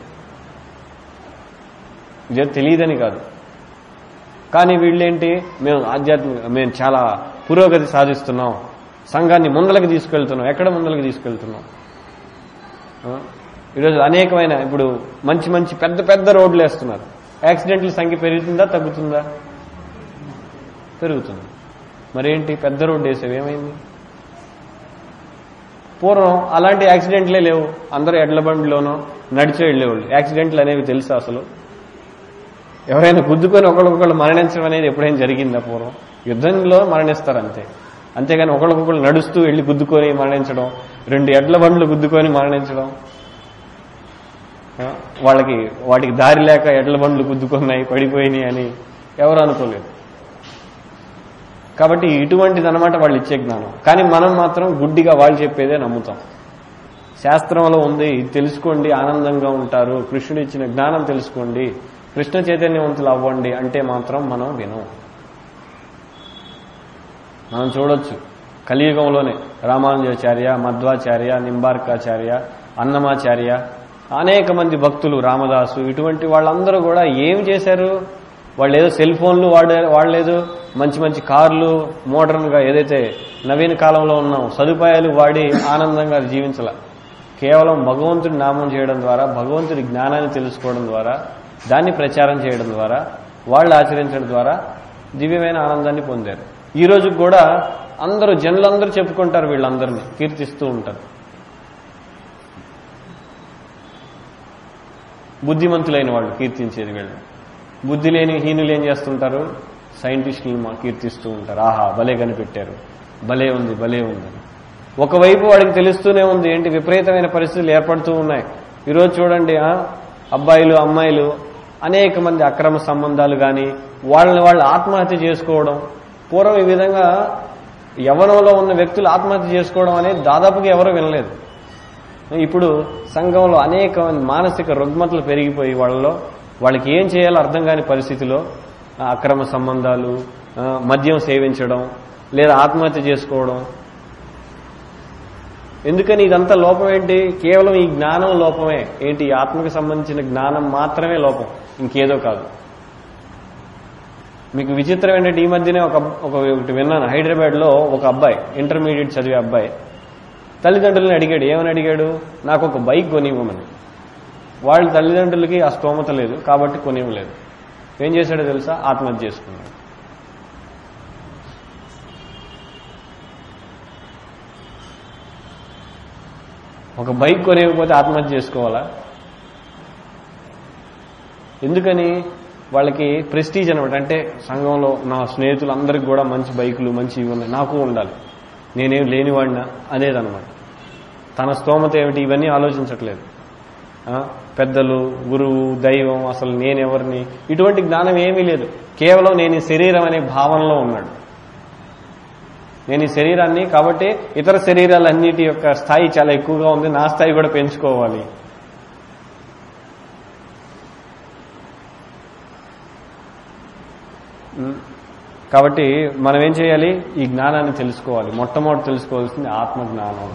ఇదే తెలియదని కాదు కానీ వీళ్ళేంటి మేము ఆధ్యాత్మిక మేము చాలా పురోగతి సాధిస్తున్నాం సంఘాన్ని ముందలకి తీసుకెళ్తున్నాం ఎక్కడ ముందలకి తీసుకెళ్తున్నాం ఆ? ఈరోజు అనేకమైన ఇప్పుడు మంచి మంచి పెద్ద పెద్ద రోడ్లు వేస్తున్నారు యాక్సిడెంట్ల సంఖ్య పెరుగుతుందా తగ్గుతుందా పెరుగుతుంది మరేంటి పెద్ద రోడ్డు వేసేవి ఏమైంది పూర్వం అలాంటి యాక్సిడెంట్లే లేవు అందరూ ఎడ్ల బండిలోనో నడిచే వెళ్ళేవాళ్ళు యాక్సిడెంట్లు అనేవి తెలుసా అసలు ఎవరైనా గుద్దుకొని ఒకళ్ళకొకళ్ళు మరణించడం అనేది ఎప్పుడైనా జరిగిందా పూర్వం యుద్ధంలో మరణిస్తారు అంతే అంతేగాని ఒకళ్ళకొకళ్ళు నడుస్తూ వెళ్ళి గుద్దుకొని మరణించడం రెండు ఎడ్ల బండ్లు గుద్దుకొని మరణించడం ఆ, వాళ్ళకి వాటికి దారి లేక ఎడ్ల బండ్లు గుద్దుకున్నాయి పడిపోయినాయి అని ఎవరు అనుకోలేదు కాబట్టి ఇటువంటిది అనమాట వాళ్ళు ఇచ్చే జ్ఞానం కానీ మనం మాత్రం గుడ్డిగా వాళ్ళు చెప్పేదే నమ్ముతాం శాస్త్రంలో ఉంది ఇది తెలుసుకోండి ఆనందంగా ఉంటారు కృష్ణుడు ఇచ్చిన జ్ఞానం తెలుసుకోండి కృష్ణ చైతన్యవంతులు అవ్వండి అంటే మాత్రం మనం వినం మనం చూడొచ్చు కలియుగంలోనే రామానుజాచార్య మధ్వాచార్య నింబార్కాచార్య అన్నమాచార్య అనేక మంది భక్తులు రామదాసు ఇటువంటి వాళ్ళందరూ కూడా ఏం చేశారు వాళ్ళు ఏదో సెల్ ఫోన్లు వాడే వాడలేదు మంచి మంచి కార్లు మోడర్న్గా ఏదైతే నవీన కాలంలో ఉన్నాం సదుపాయాలు వాడి ఆనందంగా జీవించాల కేవలం భగవంతుడి నామం చేయడం ద్వారా భగవంతుడి జ్ఞానాన్ని తెలుసుకోవడం ద్వారా దాన్ని ప్రచారం చేయడం ద్వారా వాళ్ళు ఆచరించడం ద్వారా దివ్యమైన ఆనందాన్ని పొందారు ఈ రోజు కూడా అందరూ జనులందరూ చెప్పుకుంటారు వీళ్ళందరినీ కీర్తిస్తూ ఉంటారు బుద్ధిమంతులైన వాళ్ళు కీర్తించేది వీళ్ళు బుద్ధి లేని హీనులు ఏం చేస్తుంటారు సైంటిస్టులు మా కీర్తిస్తూ ఉంటారు ఆహా భలే కనిపెట్టారు భలే ఉంది భలే ఉంది ఒకవైపు వాడికి తెలుస్తూనే ఉంది ఏంటి విపరీతమైన పరిస్థితులు ఏర్పడుతూ ఉన్నాయి ఈరోజు చూడండి ఆ, అబ్బాయిలు అమ్మాయిలు అనేక మంది అక్రమ సంబంధాలు కానీ వాళ్ళని వాళ్ళు ఆత్మహత్య చేసుకోవడం పూర్వం ఈ విధంగా యవనంలో ఉన్న వ్యక్తులు ఆత్మహత్య చేసుకోవడం అనేది దాదాపుగా ఎవరూ వినలేదు ఇప్పుడు సంఘంలో అనేక మంది మానసిక రుగ్మతలు పెరిగిపోయి వాళ్ళలో వాళ్ళకి ఏం చేయాలో అర్థం కాని పరిస్థితిలో ఆ, అక్రమ సంబంధాలు ఆ, మద్యం సేవించడం లేదా ఆత్మహత్య చేసుకోవడం ఎందుకని ఇదంతా లోపం ఏంటి కేవలం ఈ జ్ఞానం లోపమే ఏంటి ఈ ఆత్మకు సంబంధించిన జ్ఞానం మాత్రమే లోపం ఇంకేదో కాదు మీకు విచిత్రం ఏంటంటే ఈ మధ్యనే ఒక ఒక ఒకటి విన్నాను హైదరాబాద్ లో ఒక అబ్బాయి ఇంటర్మీడియట్ చదివే అబ్బాయి తల్లిదండ్రులను అడిగాడు ఏమని అడిగాడు నాకు ఒక బైక్ కొనివ్వమని వాళ్ళ తల్లిదండ్రులకి ఆ స్తోమత లేదు కాబట్టి కొనివ్వలేదు ఏం చేశాడో తెలుసా ఆత్మహత్య చేసుకున్నాడు ఒక బైక్ కొనివ్వకపోతే ఆత్మహత్య చేసుకోవాలా ఎందుకని వాళ్ళకి ప్రెస్టీజ్ అనమాట అంటే సంఘంలో నా స్నేహితులందరికీ కూడా మంచి బైకులు మంచి ఇవి ఉన్నాయి నాకు ఉండాలి నేనేం లేనివాడినా అనేదన్నమాట తన స్తోమత ఏమిటి ఇవన్నీ ఆలోచించట్లేదు ఆ, పెద్దలు గురువు దైవం అసలు నేనెవరిని ఇటువంటి జ్ఞానం ఏమీ లేదు కేవలం నేను ఈ శరీరం అనే భావనలో ఉన్నాడు నేను ఈ శరీరాన్ని కాబట్టి ఇతర శరీరాలన్నిటి యొక్క స్థాయి చాలా ఎక్కువగా ఉంది నా స్థాయి కూడా పెంచుకోవాలి ఉమ్. కాబట్టి మనం ఏం చేయాలి ఈ జ్ఞానాన్ని తెలుసుకోవాలి మొట్టమొదటి తెలుసుకోవాల్సింది ఆత్మ జ్ఞానం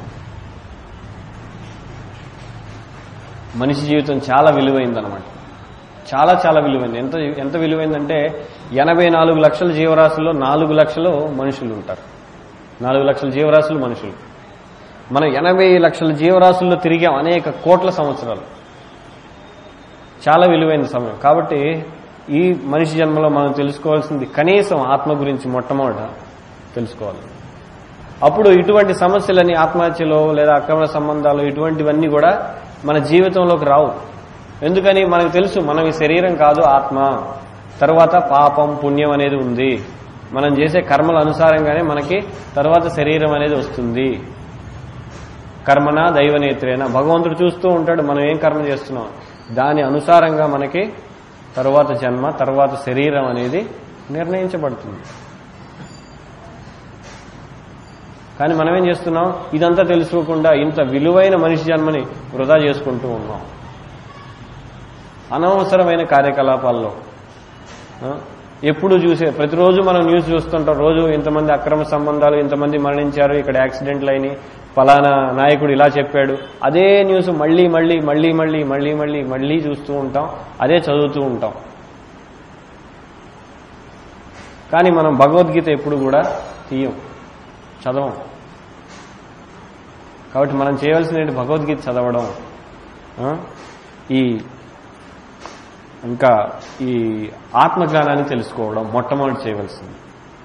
మనిషి జీవితం చాలా విలువైందనమాట చాలా చాలా విలువైంది ఎంత ఎంత విలువైందంటే ఎనభై నాలుగు లక్షల జీవరాశుల్లో నాలుగు లక్షలు మనుషులు ఉంటారు నాలుగు లక్షల జీవరాశులు మనుషులు మనం ఎనభై లక్షల జీవరాశుల్లో తిరిగాం అనేక కోట్ల సంవత్సరాలు చాలా విలువైన సమయం కాబట్టి ఈ మనిషి జన్మలో మనం తెలుసుకోవాల్సింది కనీసం ఆత్మ గురించి మొట్టమొదట తెలుసుకోవాలి అప్పుడు ఇటువంటి సమస్యలని ఆత్మహత్యలో లేదా అక్రమ సంబంధాలు ఇటువంటివన్నీ కూడా మన జీవితంలోకి రావు ఎందుకని మనకు తెలుసు మనం ఈ శరీరం కాదు ఆత్మ తర్వాత పాపం పుణ్యం అనేది ఉంది మనం చేసే కర్మల అనుసారంగానే మనకి తర్వాత శరీరం అనేది వస్తుంది కర్మన దైవనేత్రేన భగవంతుడు చూస్తూ ఉంటాడు మనం ఏం కర్మ చేస్తున్నాం దాని అనుసారంగా మనకి తరువాత జన్మ తర్వాత శరీరం అనేది నిర్ణయించబడుతుంది కానీ మనం ఏం చేస్తున్నాం ఇదంతా తెలుసుకోకుండా ఇంత విలువైన మనిషి జన్మని వృధా చేసుకుంటూ ఉన్నాం అనవసరమైన కార్యకలాపాల్లో ఆ, ఎప్పుడు చూసే ప్రతిరోజు మనం న్యూస్ చూస్తుంటాం రోజు ఇంతమంది అక్రమ సంబంధాలు ఇంతమంది మరణించారు ఇక్కడ యాక్సిడెంట్లు అయినాయి ఫలానా నాయకుడు ఇలా చెప్పాడు అదే న్యూస్ మళ్ళీ మళ్ళీ మళ్ళీ మళ్ళీ మళ్ళీ మళ్ళీ మళ్ళీ చూస్తూ ఉంటాం అదే చదువుతూ ఉంటాం కానీ మనం భగవద్గీత ఎప్పుడు కూడా తీయం చదవం కాబట్టి మనం చేయవలసిన భగవద్గీత చదవడం ఆ? ఈ ఇంకా ఈ ఆత్మజ్ఞానాన్ని తెలుసుకోవడం మొట్టమొదటి చేయవలసింది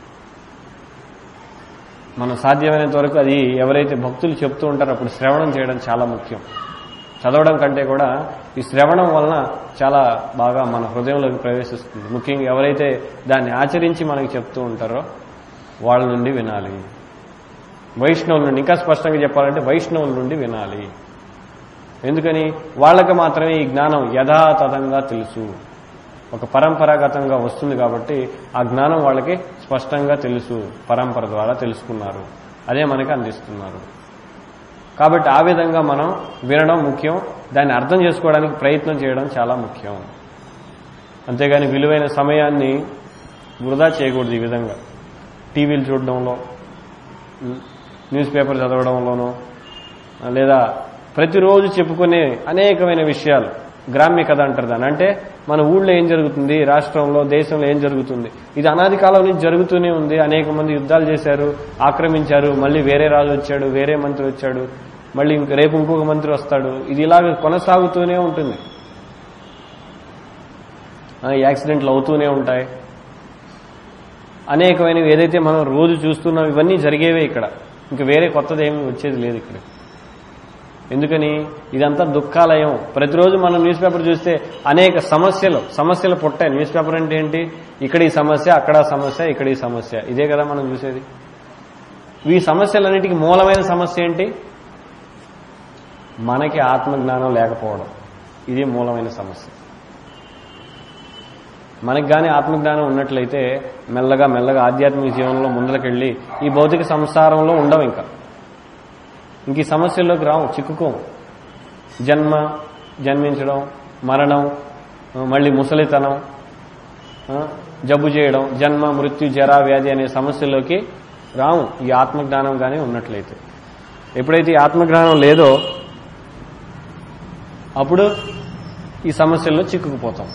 మనం సాధ్యమైనంత వరకు అది ఎవరైతే భక్తులు చెప్తూ ఉంటారో అప్పుడు శ్రవణం చేయడం చాలా ముఖ్యం చదవడం కంటే కూడా ఈ శ్రవణం వలన చాలా బాగా మన హృదయంలోకి ప్రవేశిస్తుంది ముఖ్యంగా ఎవరైతే దాన్ని ఆచరించి మనకి చెప్తూ ఉంటారో వాళ్ళ నుండి వినాలి వైష్ణవుల నుండి ఇంకా స్పష్టంగా చెప్పాలంటే వైష్ణవుల నుండి వినాలి ఎందుకని వాళ్ళకి మాత్రమే ఈ జ్ఞానం యథాతథంగా తెలుసు ఒక పరంపరాగతంగా వస్తుంది కాబట్టి ఆ జ్ఞానం వాళ్ళకి స్పష్టంగా తెలుసు పరంపర ద్వారా తెలుసుకున్నారు అదే మనకి అందిస్తున్నారు కాబట్టి ఆ విధంగా మనం వినడం ముఖ్యం దాన్ని అర్థం చేసుకోవడానికి ప్రయత్నం చేయడం చాలా ముఖ్యం అంతేగాని విలువైన సమయాన్ని వృధా చేయకూడదు ఈ విధంగా టీవీలు చూడడంలో న్యూస్ పేపర్ చదవడంలోనూ లేదా ప్రతిరోజు చెప్పుకునే అనేకమైన విషయాలు గ్రామ్య కథ అంటారు దాన్ని అంటే మన ఊళ్ళో ఏం జరుగుతుంది రాష్ట్రంలో దేశంలో ఏం జరుగుతుంది ఇది అనాది కాలం నుంచి జరుగుతూనే ఉంది అనేక మంది యుద్ధాలు చేశారు ఆక్రమించారు మళ్ళీ వేరే రాజు వచ్చాడు వేరే మంత్రి వచ్చాడు మళ్ళీ ఇంక రేపు ఇంకొక మంత్రి వస్తాడు ఇది ఇలాగ కొనసాగుతూనే ఉంటుంది ఆ, యాక్సిడెంట్లు అవుతూనే ఉంటాయి అనేకమైనవి ఏదైతే మనం రోజు చూస్తున్నాం ఇవన్నీ జరిగేవే ఇక్కడ ఇంక వేరే కొత్తది ఏమీ వచ్చేది లేదు ఇక్కడ ఎందుకని ఇదంతా దుఃఖాలయం ప్రతిరోజు మనం న్యూస్ పేపర్ చూస్తే అనేక సమస్యలు సమస్యలు పుట్టాయి న్యూస్ పేపర్ అంటే ఏంటి ఇక్కడ ఈ సమస్య అక్కడ ఆ సమస్య ఇక్కడ ఈ సమస్య ఇదే కదా మనం చూసేది ఈ సమస్యలన్నిటికీ మూలమైన సమస్య ఏంటి మనకి ఆత్మజ్ఞానం లేకపోవడం ఇది మూలమైన సమస్య మనకి కానీ ఆత్మజ్ఞానం ఉన్నట్లయితే మెల్లగా మెల్లగా ఆధ్యాత్మిక జీవనంలో ముందరకెళ్ళి ఈ భౌతిక సంసారంలో ఉండవు ఇంకా ఇంక ఈ సమస్యల్లోకి రావు చిక్కుకోం జన్మ జన్మించడం మరణం మళ్ళీ ముసలితనం ఆ, జబ్బు చేయడం జన్మ మృత్యు జరా వ్యాధి అనే సమస్యల్లోకి రాము ఈ ఆత్మజ్ఞానం కానీ ఉన్నట్లయితే ఎప్పుడైతే ఈ ఆత్మజ్ఞానం లేదో అప్పుడు ఈ సమస్యల్లో చిక్కుకుపోతాం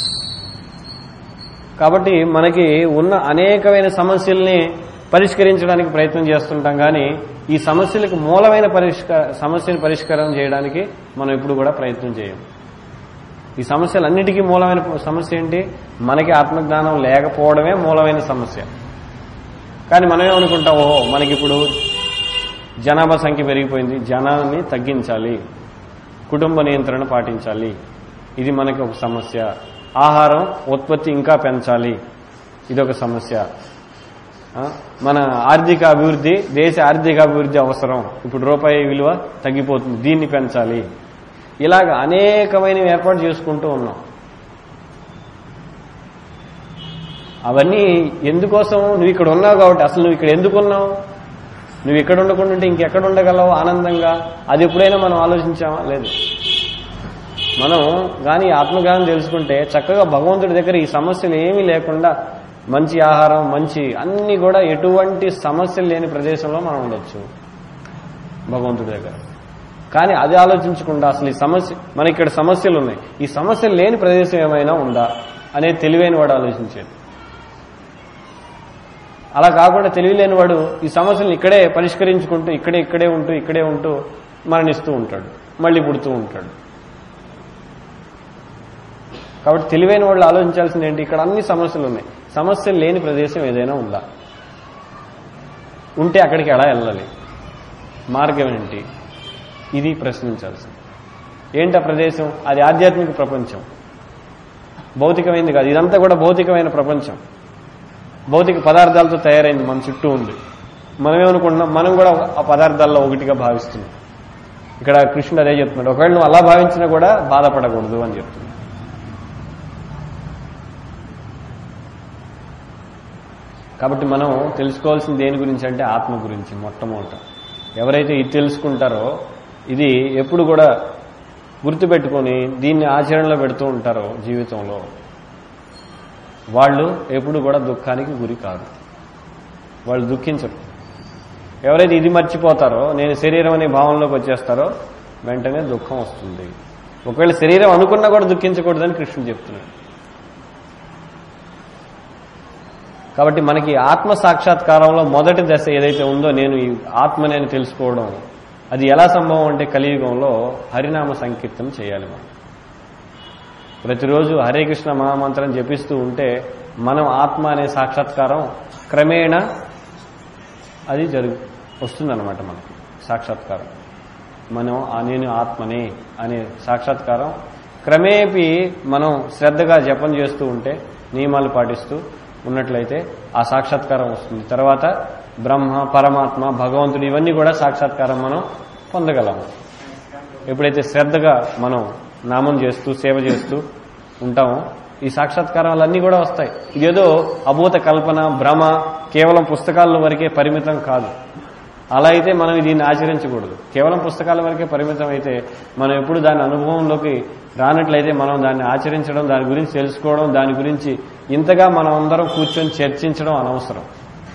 కాబట్టి మనకి ఉన్న అనేకమైన సమస్యల్ని పరిష్కరించడానికి ప్రయత్నం చేస్తుంటాం కానీ ఈ సమస్యలకు మూలమైన పరిష్కార సమస్యను పరిష్కారం చేయడానికి మనం ఎప్పుడు కూడా ప్రయత్నం చేయం ఈ సమస్యలన్నిటికీ మూలమైన సమస్య ఏంటి మనకి ఆత్మజ్ఞానం లేకపోవడమే మూలమైన సమస్య కానీ మనం ఏమనుకుంటాం ఓహో మనకి ఇప్పుడు జనాభా సంఖ్య పెరిగిపోయింది జనాన్ని తగ్గించాలి కుటుంబ నియంత్రణ పాటించాలి ఇది మనకి ఒక సమస్య ఆహారం ఉత్పత్తి ఇంకా పెంచాలి ఇదొక సమస్య ఆ, మన ఆర్థిక అభివృద్ధి దేశ ఆర్థిక అభివృద్ధి అవసరం ఇప్పుడు రూపాయి విలువ తగ్గిపోతుంది దీన్ని పెంచాలి ఇలాగ అనేకమైనవి ఏర్పాటు చేసుకుంటూ ఉన్నాం అవన్నీ ఎందుకోసం నువ్వు ఇక్కడ ఉన్నావు కాబట్టి అసలు నువ్వు ఇక్కడ ఎందుకున్నావు నువ్వు ఇక్కడ ఉండకుండా ఉంటే ఇంకెక్కడ ఉండగలవు ఆనందంగా అది ఎప్పుడైనా మనం ఆలోచించామా లేదు మనం కానీ ఆత్మజ్ఞానం తెలుసుకుంటే చక్కగా భగవంతుడి దగ్గర ఈ సమస్యలు ఏమీ లేకుండా మంచి ఆహారం మంచి అన్ని కూడా ఎటువంటి సమస్యలు లేని ప్రదేశంలో మనం ఉండొచ్చు భగవంతుడి దగ్గర కానీ అది ఆలోచించకుండా అసలు ఈ సమస్య మన ఇక్కడ సమస్యలు ఉన్నాయి ఈ సమస్యలు లేని ప్రదేశం ఏమైనా ఉందా అనేది తెలివైన వాడు ఆలోచించేది అలా కాకుండా తెలివిలేని వాడు ఈ సమస్యలను ఇక్కడే పరిష్కరించుకుంటూ ఇక్కడే ఇక్కడే ఉంటూ ఇక్కడే ఉంటూ మరణిస్తూ ఉంటాడు మళ్ళీ పుడుతూ ఉంటాడు కాబట్టి తెలివైన వాళ్ళు ఆలోచించాల్సింది ఏంటి ఇక్కడ అన్ని సమస్యలు ఉన్నాయి సమస్యలు లేని ప్రదేశం ఏదైనా ఉందా ఉంటే అక్కడికి ఎలా వెళ్ళాలి మార్గం ఏంటి ఇది ప్రశ్నించాల్సింది ఏంటి ఆ ప్రదేశం అది ఆధ్యాత్మిక ప్రపంచం భౌతికమైంది కాదు ఇదంతా కూడా భౌతికమైన ప్రపంచం భౌతిక పదార్థాలతో తయారైంది మన చుట్టూ ఉంది మనం ఏమనుకుంటున్నాం మనం కూడా ఆ పదార్థాల్లో ఒకటిగా భావిస్తున్నాం ఇక్కడ కృష్ణుడు అదే చెప్తున్నాడు ఒకవేళ నువ్వు అలా భావించినా కూడా బాధపడకూడదు అని చెప్తున్నాడు కాబట్టి మనం తెలుసుకోవాల్సిన దేని గురించి అంటే ఆత్మ గురించి మొట్టమొదట ఎవరైతే ఇది తెలుసుకుంటారో ఇది ఎప్పుడు కూడా గుర్తుపెట్టుకొని దీన్ని ఆచరణలో పెడుతూ ఉంటారో జీవితంలో వాళ్ళు ఎప్పుడు కూడా దుఃఖానికి గురి కాదు వాళ్ళు దుఃఖించరు ఎవరైతే ఇది మర్చిపోతారో నేను శరీరం అనే భావంలోకి వచ్చేస్తారో వెంటనే దుఃఖం వస్తుంది ఒకవేళ శరీరం అనుకున్నా కూడా దుఃఖించకూడదని కృష్ణుడు చెప్తున్నాడు కాబట్టి మనకి ఆత్మ సాక్షాత్కారంలో మొదటి దశ ఏదైతే ఉందో నేను ఈ ఆత్మనేని తెలుసుకోవడం అది ఎలా సంభవం అంటే కలియుగంలో హరినామ సంకీర్తన చేయాలి మనం ప్రతిరోజు హరే కృష్ణ మహామంత్రం జపిస్తూ ఉంటే మనం ఆత్మ అనే సాక్షాత్కారం క్రమేణా అది జరుగు వస్తుందన్నమాట మనకి సాక్షాత్కారం మనం ఆ నేను ఆత్మనే అనే సాక్షాత్కారం క్రమేపీ మనం శ్రద్ధగా జపం చేస్తూ ఉంటే నియమాలు పాటిస్తూ ఉన్నట్లయితే ఆ సాక్షాత్కారం వస్తుంది తర్వాత బ్రహ్మ పరమాత్మ భగవంతుడు ఇవన్నీ కూడా సాక్షాత్కారం మనం పొందగలము ఎప్పుడైతే శ్రద్ధగా మనం నామం చేస్తూ సేవ చేస్తూ ఉంటామో ఈ సాక్షాత్కారాలన్నీ కూడా వస్తాయి ఇదేదో అభూత కల్పన భ్రమ కేవలం పుస్తకాల వరకే పరిమితం కాదు అలా అయితే మనం దీన్ని ఆచరించకూడదు కేవలం పుస్తకాల వరకే పరిమితం అయితే మనం ఎప్పుడు దాని అనుభవంలోకి రానట్లయితే మనం దాన్ని ఆచరించడం దాని గురించి తెలుసుకోవడం దాని గురించి ఇంతగా మనం అందరం కూర్చొని చర్చించడం అనవసరం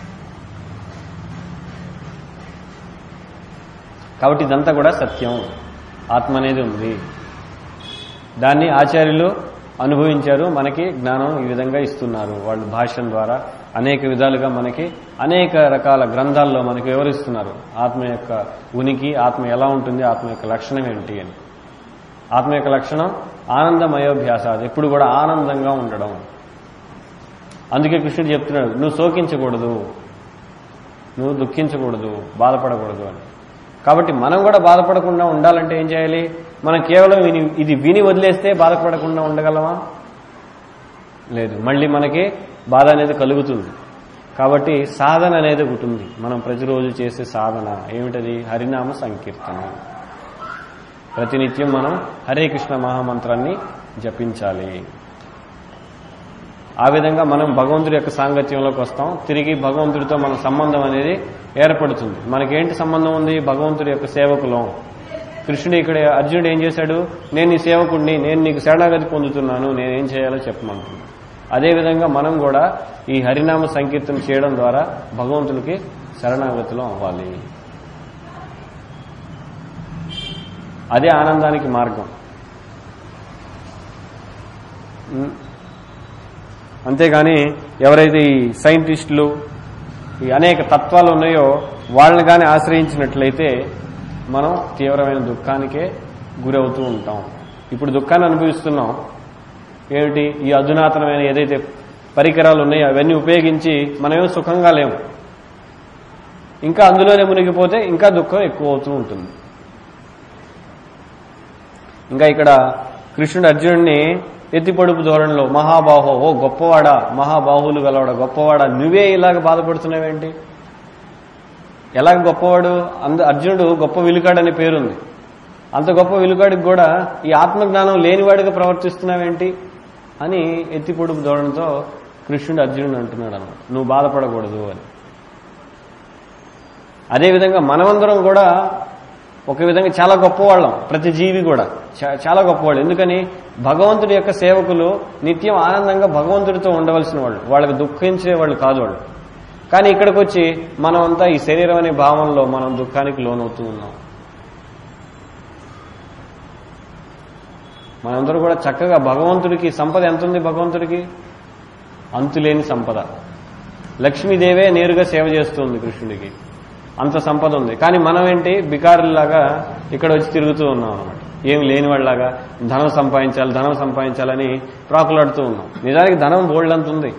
కాబట్టి ఇదంతా కూడా సత్యం ఆత్మ అనేది ఉంది దాన్ని ఆచార్యులు అనుభవించారు మనకి జ్ఞానం ఈ విధంగా ఇస్తున్నారు వాళ్ళు భాష్యం ద్వారా అనేక విధాలుగా మనకి అనేక రకాల గ్రంథాల్లో మనకి వివరిస్తున్నారు ఆత్మ యొక్క ఉనికి ఆత్మ ఎలా ఉంటుంది ఆత్మ యొక్క లక్షణం ఏంటి అని ఆత్మ యొక్క లక్షణం ఆనందమయోభ్యాసాలు ఎప్పుడు కూడా ఆనందంగా ఉండడం అందుకే కృష్ణుడు చెప్తున్నాడు నువ్వు శోకించకూడదు నువ్వు దుఃఖించకూడదు బాధపడకూడదు అని కాబట్టి మనం కూడా బాధపడకుండా ఉండాలంటే ఏం చేయాలి మనం కేవలం విని- ఇది విని వదిలేస్తే బాధపడకుండా ఉండగలమా లేదు మళ్ళీ మనకి బాధ అనేది కలుగుతుంది కాబట్టి సాధన అనేది ఒకటి ఉంది మనం ప్రతిరోజు చేసే సాధన ఏమిటది హరినామ సంకీర్తన ప్రతినిత్యం మనం హరే కృష్ణ మహామంత్రాన్ని జపించాలి ఆ విధంగా మనం భగవంతుడి యొక్క సాంగత్యంలోకి వస్తాం తిరిగి భగవంతుడితో మన సంబంధం అనేది ఏర్పడుతుంది మనకేంటి సంబంధం ఉంది భగవంతుడి యొక్క సేవకులం కృష్ణుడు ఇక్కడ అర్జునుడు ఏం చేశాడు నేను నీ సేవకుడిని నేను నీకు శరణాగతి పొందుతున్నాను నేనేం చేయాలో చెప్పమంటున్నాను అదేవిధంగా మనం కూడా ఈ హరినామ సంకీర్తన చేయడం ద్వారా భగవంతుడికి శరణాగతిలో అవ్వాలి అదే ఆనందానికి మార్గం ఉం. అంతేగాని ఎవరైతే ఈ సైంటిస్టులు ఈ అనేక తత్వాలు ఉన్నాయో వాళ్ళని కానీ ఆశ్రయించినట్లయితే మనం తీవ్రమైన దుఃఖానికే గురవుతూ ఉంటాం ఇప్పుడు దుఃఖాన్ని అనుభవిస్తున్నాం ఏమిటి ఈ అధునాతనమైన ఏదైతే పరికరాలు ఉన్నాయో అవన్నీ ఉపయోగించి మనమేం సుఖంగా లేము ఇంకా అందులోనే మునిగిపోతే ఇంకా దుఃఖం ఎక్కువ అవుతూ ఉంటుంది ఇంకా ఇక్కడ కృష్ణుడు అర్జునుడిని ఎత్తిపడుపు ధోరణిలో మహాబాహో ఓ గొప్పవాడా మహాబాహువులు గలవాడా గొప్పవాడా నువ్వే ఇలాగ బాధపడుతున్నావేంటి ఎలాగ గొప్పవాడు అంద అర్జునుడు గొప్ప విలుకాడనే పేరుంది అంత గొప్ప విలుకాడికి కూడా ఈ ఆత్మజ్ఞానం లేనివాడిగా ప్రవర్తిస్తున్నావేంటి అని ఎత్తిపొడుపు ధోరణితో కృష్ణుడు అర్జునుడు అంటున్నాడు అన్నమాట నువ్వు బాధపడకూడదు అని అదేవిధంగా మనమందరం కూడా ఒక విధంగా చాలా గొప్పవాళ్ళం ప్రతి జీవి కూడా చా- చాలా గొప్పవాళ్ళు ఎందుకని భగవంతుడి యొక్క సేవకులు నిత్యం ఆనందంగా భగవంతుడితో ఉండవలసిన వాళ్ళు వాళ్ళకి దుఃఖించే వాళ్ళు కాదు వాళ్ళు కానీ ఇక్కడికి వచ్చి మనం అంతా ఈ శరీరం అనే భావంలో మనం దుఃఖానికి లోనవుతూ ఉన్నాం మనందరూ కూడా చక్కగా భగవంతుడికి సంపద ఎంత ఉంది భగవంతుడికి అంతులేని సంపద లక్ష్మీదేవే నేరుగా సేవ చేస్తుంది కృష్ణుడికి అంత సంపద ఉంది కానీ మనం ఏంటి బికారులాగా ఇక్కడ వచ్చి తిరుగుతూ ఉన్నాం అనమాట ఏమి లేని వాళ్ళలాగా ధనం సంపాదించాలి ధనం సంపాదించాలని ప్రాకులాడుతూ ఉన్నాం నిజానికి ధనం బోల్డంత ఉంది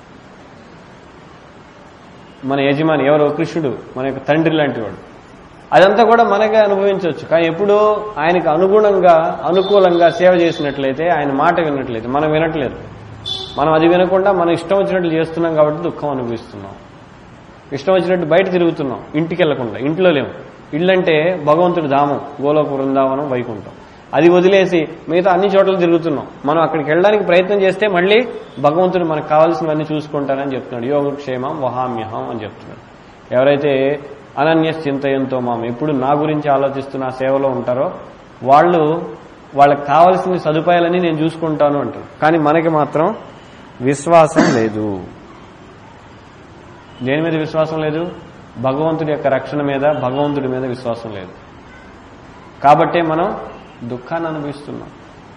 మన యజమాని ఎవరు కృష్ణుడు మన యొక్క తండ్రి లాంటి వాడు అదంతా కూడా మనకే అనుభవించవచ్చు కానీ ఎప్పుడూ ఆయనకు అనుగుణంగా అనుకూలంగా సేవ చేసినట్లయితే ఆయన మాట విన్నట్లయితే మనం వినట్లేదు మనం అది వినకుండా మనం ఇష్టం వచ్చినట్లు చేస్తున్నాం కాబట్టి దుఃఖం అనుభవిస్తున్నాం ఇష్టం వచ్చినట్టు బయట తిరుగుతున్నాం ఇంటికి వెళ్లకుండా ఇంట్లో లేము ఇళ్ళంటే భగవంతుడి ధామం గోలోక బృందావనం వైకుంఠం అది వదిలేసి మిగతా అన్ని చోట్ల తిరుగుతున్నాం మనం అక్కడికి వెళ్ళడానికి ప్రయత్నం చేస్తే మళ్ళీ భగవంతుడు మనకు కావాల్సినవన్నీ చూసుకుంటానని చెప్తున్నాడు యోగక్షేమం వహామ్యహం అని చెప్తున్నాడు ఎవరైతే అనన్య చింతయంతో మామ ఎప్పుడు నా గురించి ఆలోచిస్తూ నా సేవలో ఉంటారో వాళ్ళు వాళ్ళకి కావాల్సిన సదుపాయాలన్నీ నేను చూసుకుంటాను అంటారు కానీ మనకి మాత్రం విశ్వాసం లేదు దేని మీద విశ్వాసం లేదు భగవంతుడి యొక్క రక్షణ మీద భగవంతుడి మీద విశ్వాసం లేదు కాబట్టే మనం దుఃఖాన్ని అనుభవిస్తున్నాం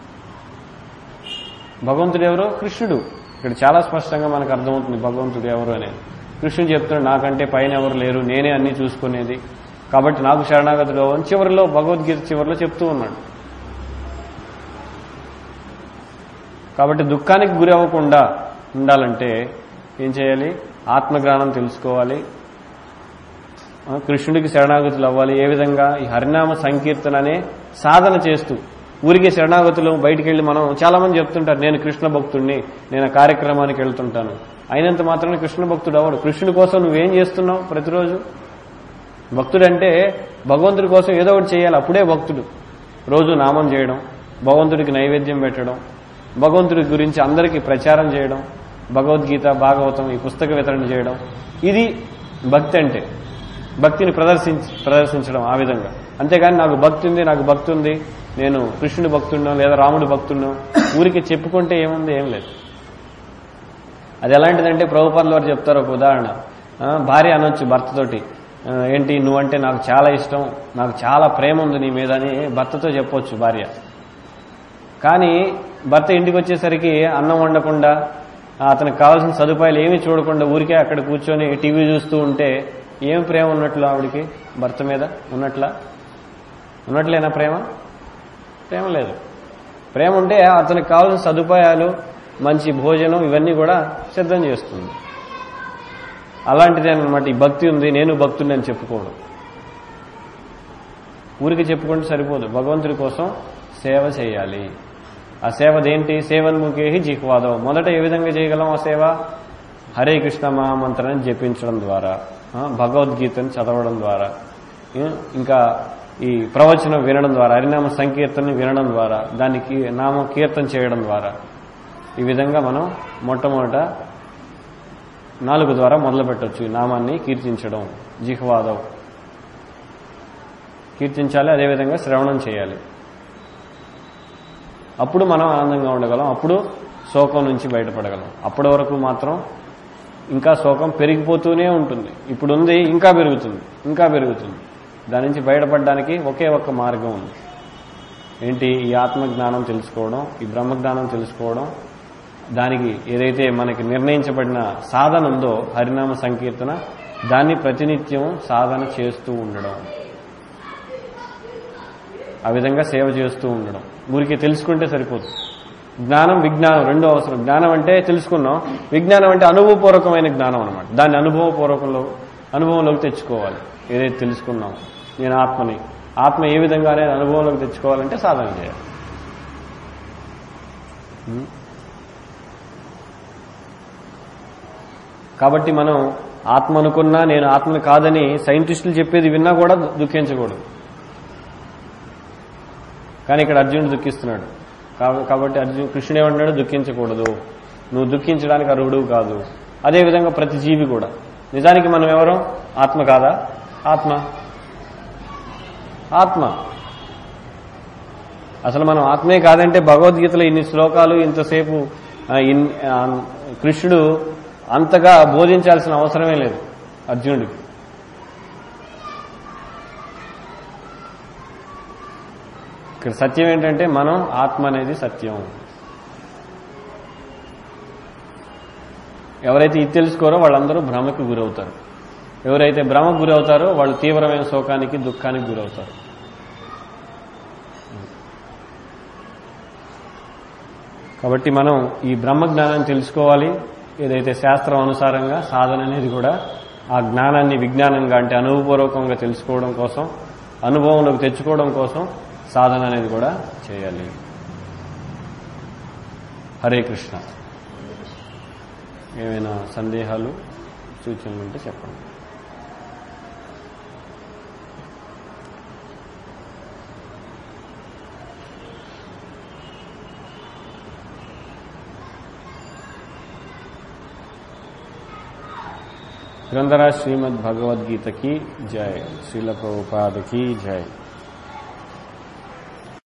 భగవంతుడు ఎవరు కృష్ణుడు ఇక్కడ చాలా స్పష్టంగా మనకు అర్థమవుతుంది భగవంతుడు ఎవరు అనేది కృష్ణుడు చెప్తున్నాడు నాకంటే పైన ఎవరు లేరు నేనే అన్ని చూసుకునేది కాబట్టి నాకు శరణాగతుడు అని చివరిలో భగవద్గీత చివరిలో చెప్తూ ఉన్నాడు కాబట్టి దుఃఖానికి గురి అవ్వకుండా ఉండాలంటే ఏం చేయాలి ఆత్మజ్ఞానం తెలుసుకోవాలి ఆ, కృష్ణుడికి శరణాగతులు అవ్వాలి ఏ విధంగా ఈ హరినామ సంకీర్తన అనే సాధన చేస్తూ ఊరికే శరణాగతులు బయటికి వెళ్ళి మనం చాలా మంది చెప్తుంటారు నేను కృష్ణ భక్తుడిని నేను ఆ కార్యక్రమానికి వెళ్తుంటాను అయినంత మాత్రమే కృష్ణ భక్తుడు అవడు కృష్ణుడి కోసం నువ్వేం చేస్తున్నావు ప్రతిరోజు భక్తుడు అంటే భగవంతుడి కోసం ఏదో ఒకటి చేయాలి అప్పుడే భక్తుడు రోజు నామం చేయడం భగవంతుడికి నైవేద్యం పెట్టడం భగవంతుడి గురించి అందరికీ ప్రచారం చేయడం భగవద్గీత భాగవతం ఈ పుస్తక వితరణ చేయడం ఇది భక్తి అంటే భక్తిని ప్రదర్శించి ప్రదర్శించడం ఆ విధంగా అంతేగాని నాకు భక్తి ఉంది నాకు భక్తి ఉంది నేను కృష్ణుడి భక్తుడినో లేదా రాముడి భక్తుడినో ఊరికి చెప్పుకుంటే ఏముంది ఏం లేదు అది ఎలాంటిదంటే ప్రభుపాదులు వారు చెప్తారు ఒక ఉదాహరణ ఆ, భార్య అనొచ్చు భర్తతోటి ఆ, ఏంటి నువ్వంటే నాకు చాలా ఇష్టం నాకు చాలా ప్రేమ ఉంది నీ మీద అని భర్తతో చెప్పొచ్చు భార్య కానీ భర్త ఇంటికి వచ్చేసరికి అన్నం వండకుండా ఆ, అతనికి కావాల్సిన సదుపాయాలు ఏమీ చూడకుండా ఊరికే అక్కడ కూర్చొని టీవీ చూస్తూ ఉంటే ఏం ప్రేమ ఉన్నట్లు ఆవిడికి భర్త మీద ఉన్నట్లా ఉన్నట్లేనా ప్రేమ ప్రేమ లేదు ప్రేమ ఉంటే అతనికి కావాల్సిన సదుపాయాలు మంచి భోజనం ఇవన్నీ కూడా సిద్ధం చేస్తుంది అలాంటిదే అనమాట ఈ భక్తి ఉంది నేను భక్తుడిని అని చెప్పుకోవడం ఊరికి చెప్పుకుంటే సరిపోదు భగవంతుడి కోసం సేవ చేయాలి ఆ సేవ దేంటి సేవన్ముఖేహి జిహ్వాదం మొదట ఏ విధంగా చేయగలం ఆ సేవ హరే కృష్ణ మహామంత్రాన్ని జపించడం ద్వారా ఆ, భగవద్గీతను చదవడం ద్వారా ఏ, ఇంకా ఈ ప్రవచనం వినడం ద్వారా హరినామ సంకీర్తనని వినడం ద్వారా దానికి నామ కీర్తన చేయడం ద్వారా ఈ విధంగా మనం మొట్టమొదట నాలుగు ద్వారా మొదలు పెట్టవచ్చు ఈ నామాన్ని కీర్తించడం జిహ్వాదం కీర్తించాలి అదేవిధంగా శ్రవణం చేయాలి అప్పుడు మనం ఆనందంగా ఉండగలం అప్పుడు శోకం నుంచి బయటపడగలం అప్పటి వరకు మాత్రం ఇంకా శోకం పెరిగిపోతూనే ఉంటుంది ఇప్పుడు ఉంది ఇంకా పెరుగుతుంది ఇంకా పెరుగుతుంది దాని నుంచి బయటపడడానికి ఒకే ఒక్క మార్గం ఉంది ఏంటి ఈ ఆత్మజ్ఞానం తెలుసుకోవడం ఈ బ్రహ్మజ్ఞానం తెలుసుకోవడం దానికి ఏదైతే మనకి నిర్ణయించబడిన సాధన ఉందో హరినామ సంకీర్తన దాన్ని ప్రతినిత్యం సాధన చేస్తూ ఉండడం ఆ విధంగా సేవ చేస్తూ ఉండడం ఊరికి తెలుసుకుంటే సరిపోదు జ్ఞానం విజ్ఞానం రెండు అవసరం జ్ఞానం అంటే తెలుసుకున్నాం విజ్ఞానం అంటే అనుభవపూర్వకమైన జ్ఞానం అనమాట దాన్ని అనుభవపూర్వకంలో అనుభవంలోకి తెచ్చుకోవాలి ఏదైతే తెలుసుకున్నాం నేను ఆత్మని ఆత్మ ఏ విధంగా అనేది అనుభవంలోకి తెచ్చుకోవాలంటే సాధన చేయాలి ఉం? కాబట్టి మనం ఆత్మ అనుకున్నా నేను ఆత్మని కాదని సైంటిస్టులు చెప్పేది విన్నా కూడా దుఃఖించకూడదు కానీ ఇక్కడ అర్జునుడు దుఃఖిస్తున్నాడు కాబ- కాబట్టి అర్జున్ కృష్ణుడు ఏమంటున్నాడు దుఃఖించకూడదు నువ్వు దుఃఖించడానికి అర్హుడు కాదు అదేవిధంగా ప్రతి జీవి కూడా నిజానికి మనం ఎవరం ఆత్మ కాదా ఆత్మ ఆత్మ అసలు మనం ఆత్మే కాదంటే భగవద్గీతలో ఇన్ని శ్లోకాలు ఇంతసేపు ఆ, ఇన్- ఆ, కృష్ణుడు అంతగా బోధించాల్సిన అవసరమే లేదు అర్జునుడికి ఇక్కడ సత్యం ఏంటంటే మనం ఆత్మ అనేది సత్యం ఎవరైతే ఇది తెలుసుకోరో వాళ్ళందరూ భ్రమకు గురవుతారు ఎవరైతే భ్రమకు గురవుతారో వాళ్ళు తీవ్రమైన శోకానికి దుఃఖానికి గురవుతారు కాబట్టి మనం ఈ బ్రహ్మ జ్ఞానాన్ని తెలుసుకోవాలి ఏదైతే శాస్త్రం అనుసారంగా సాధన అనేది కూడా ఆ జ్ఞానాన్ని విజ్ఞానంగా అంటే అనుభవపూర్వకంగా తెలుసుకోవడం కోసం అనుభవంలోకి తెచ్చుకోవడం కోసం సాధన అనేది కూడా చేయాలి హరే కృష్ణ ఏమైనా సందేహాలు సూచనలు ఉంటే చెప్పండి గ్రంథరాజ్ శ్రీమద్ భగవద్గీత की जय श्रील प्रभुपाद की जय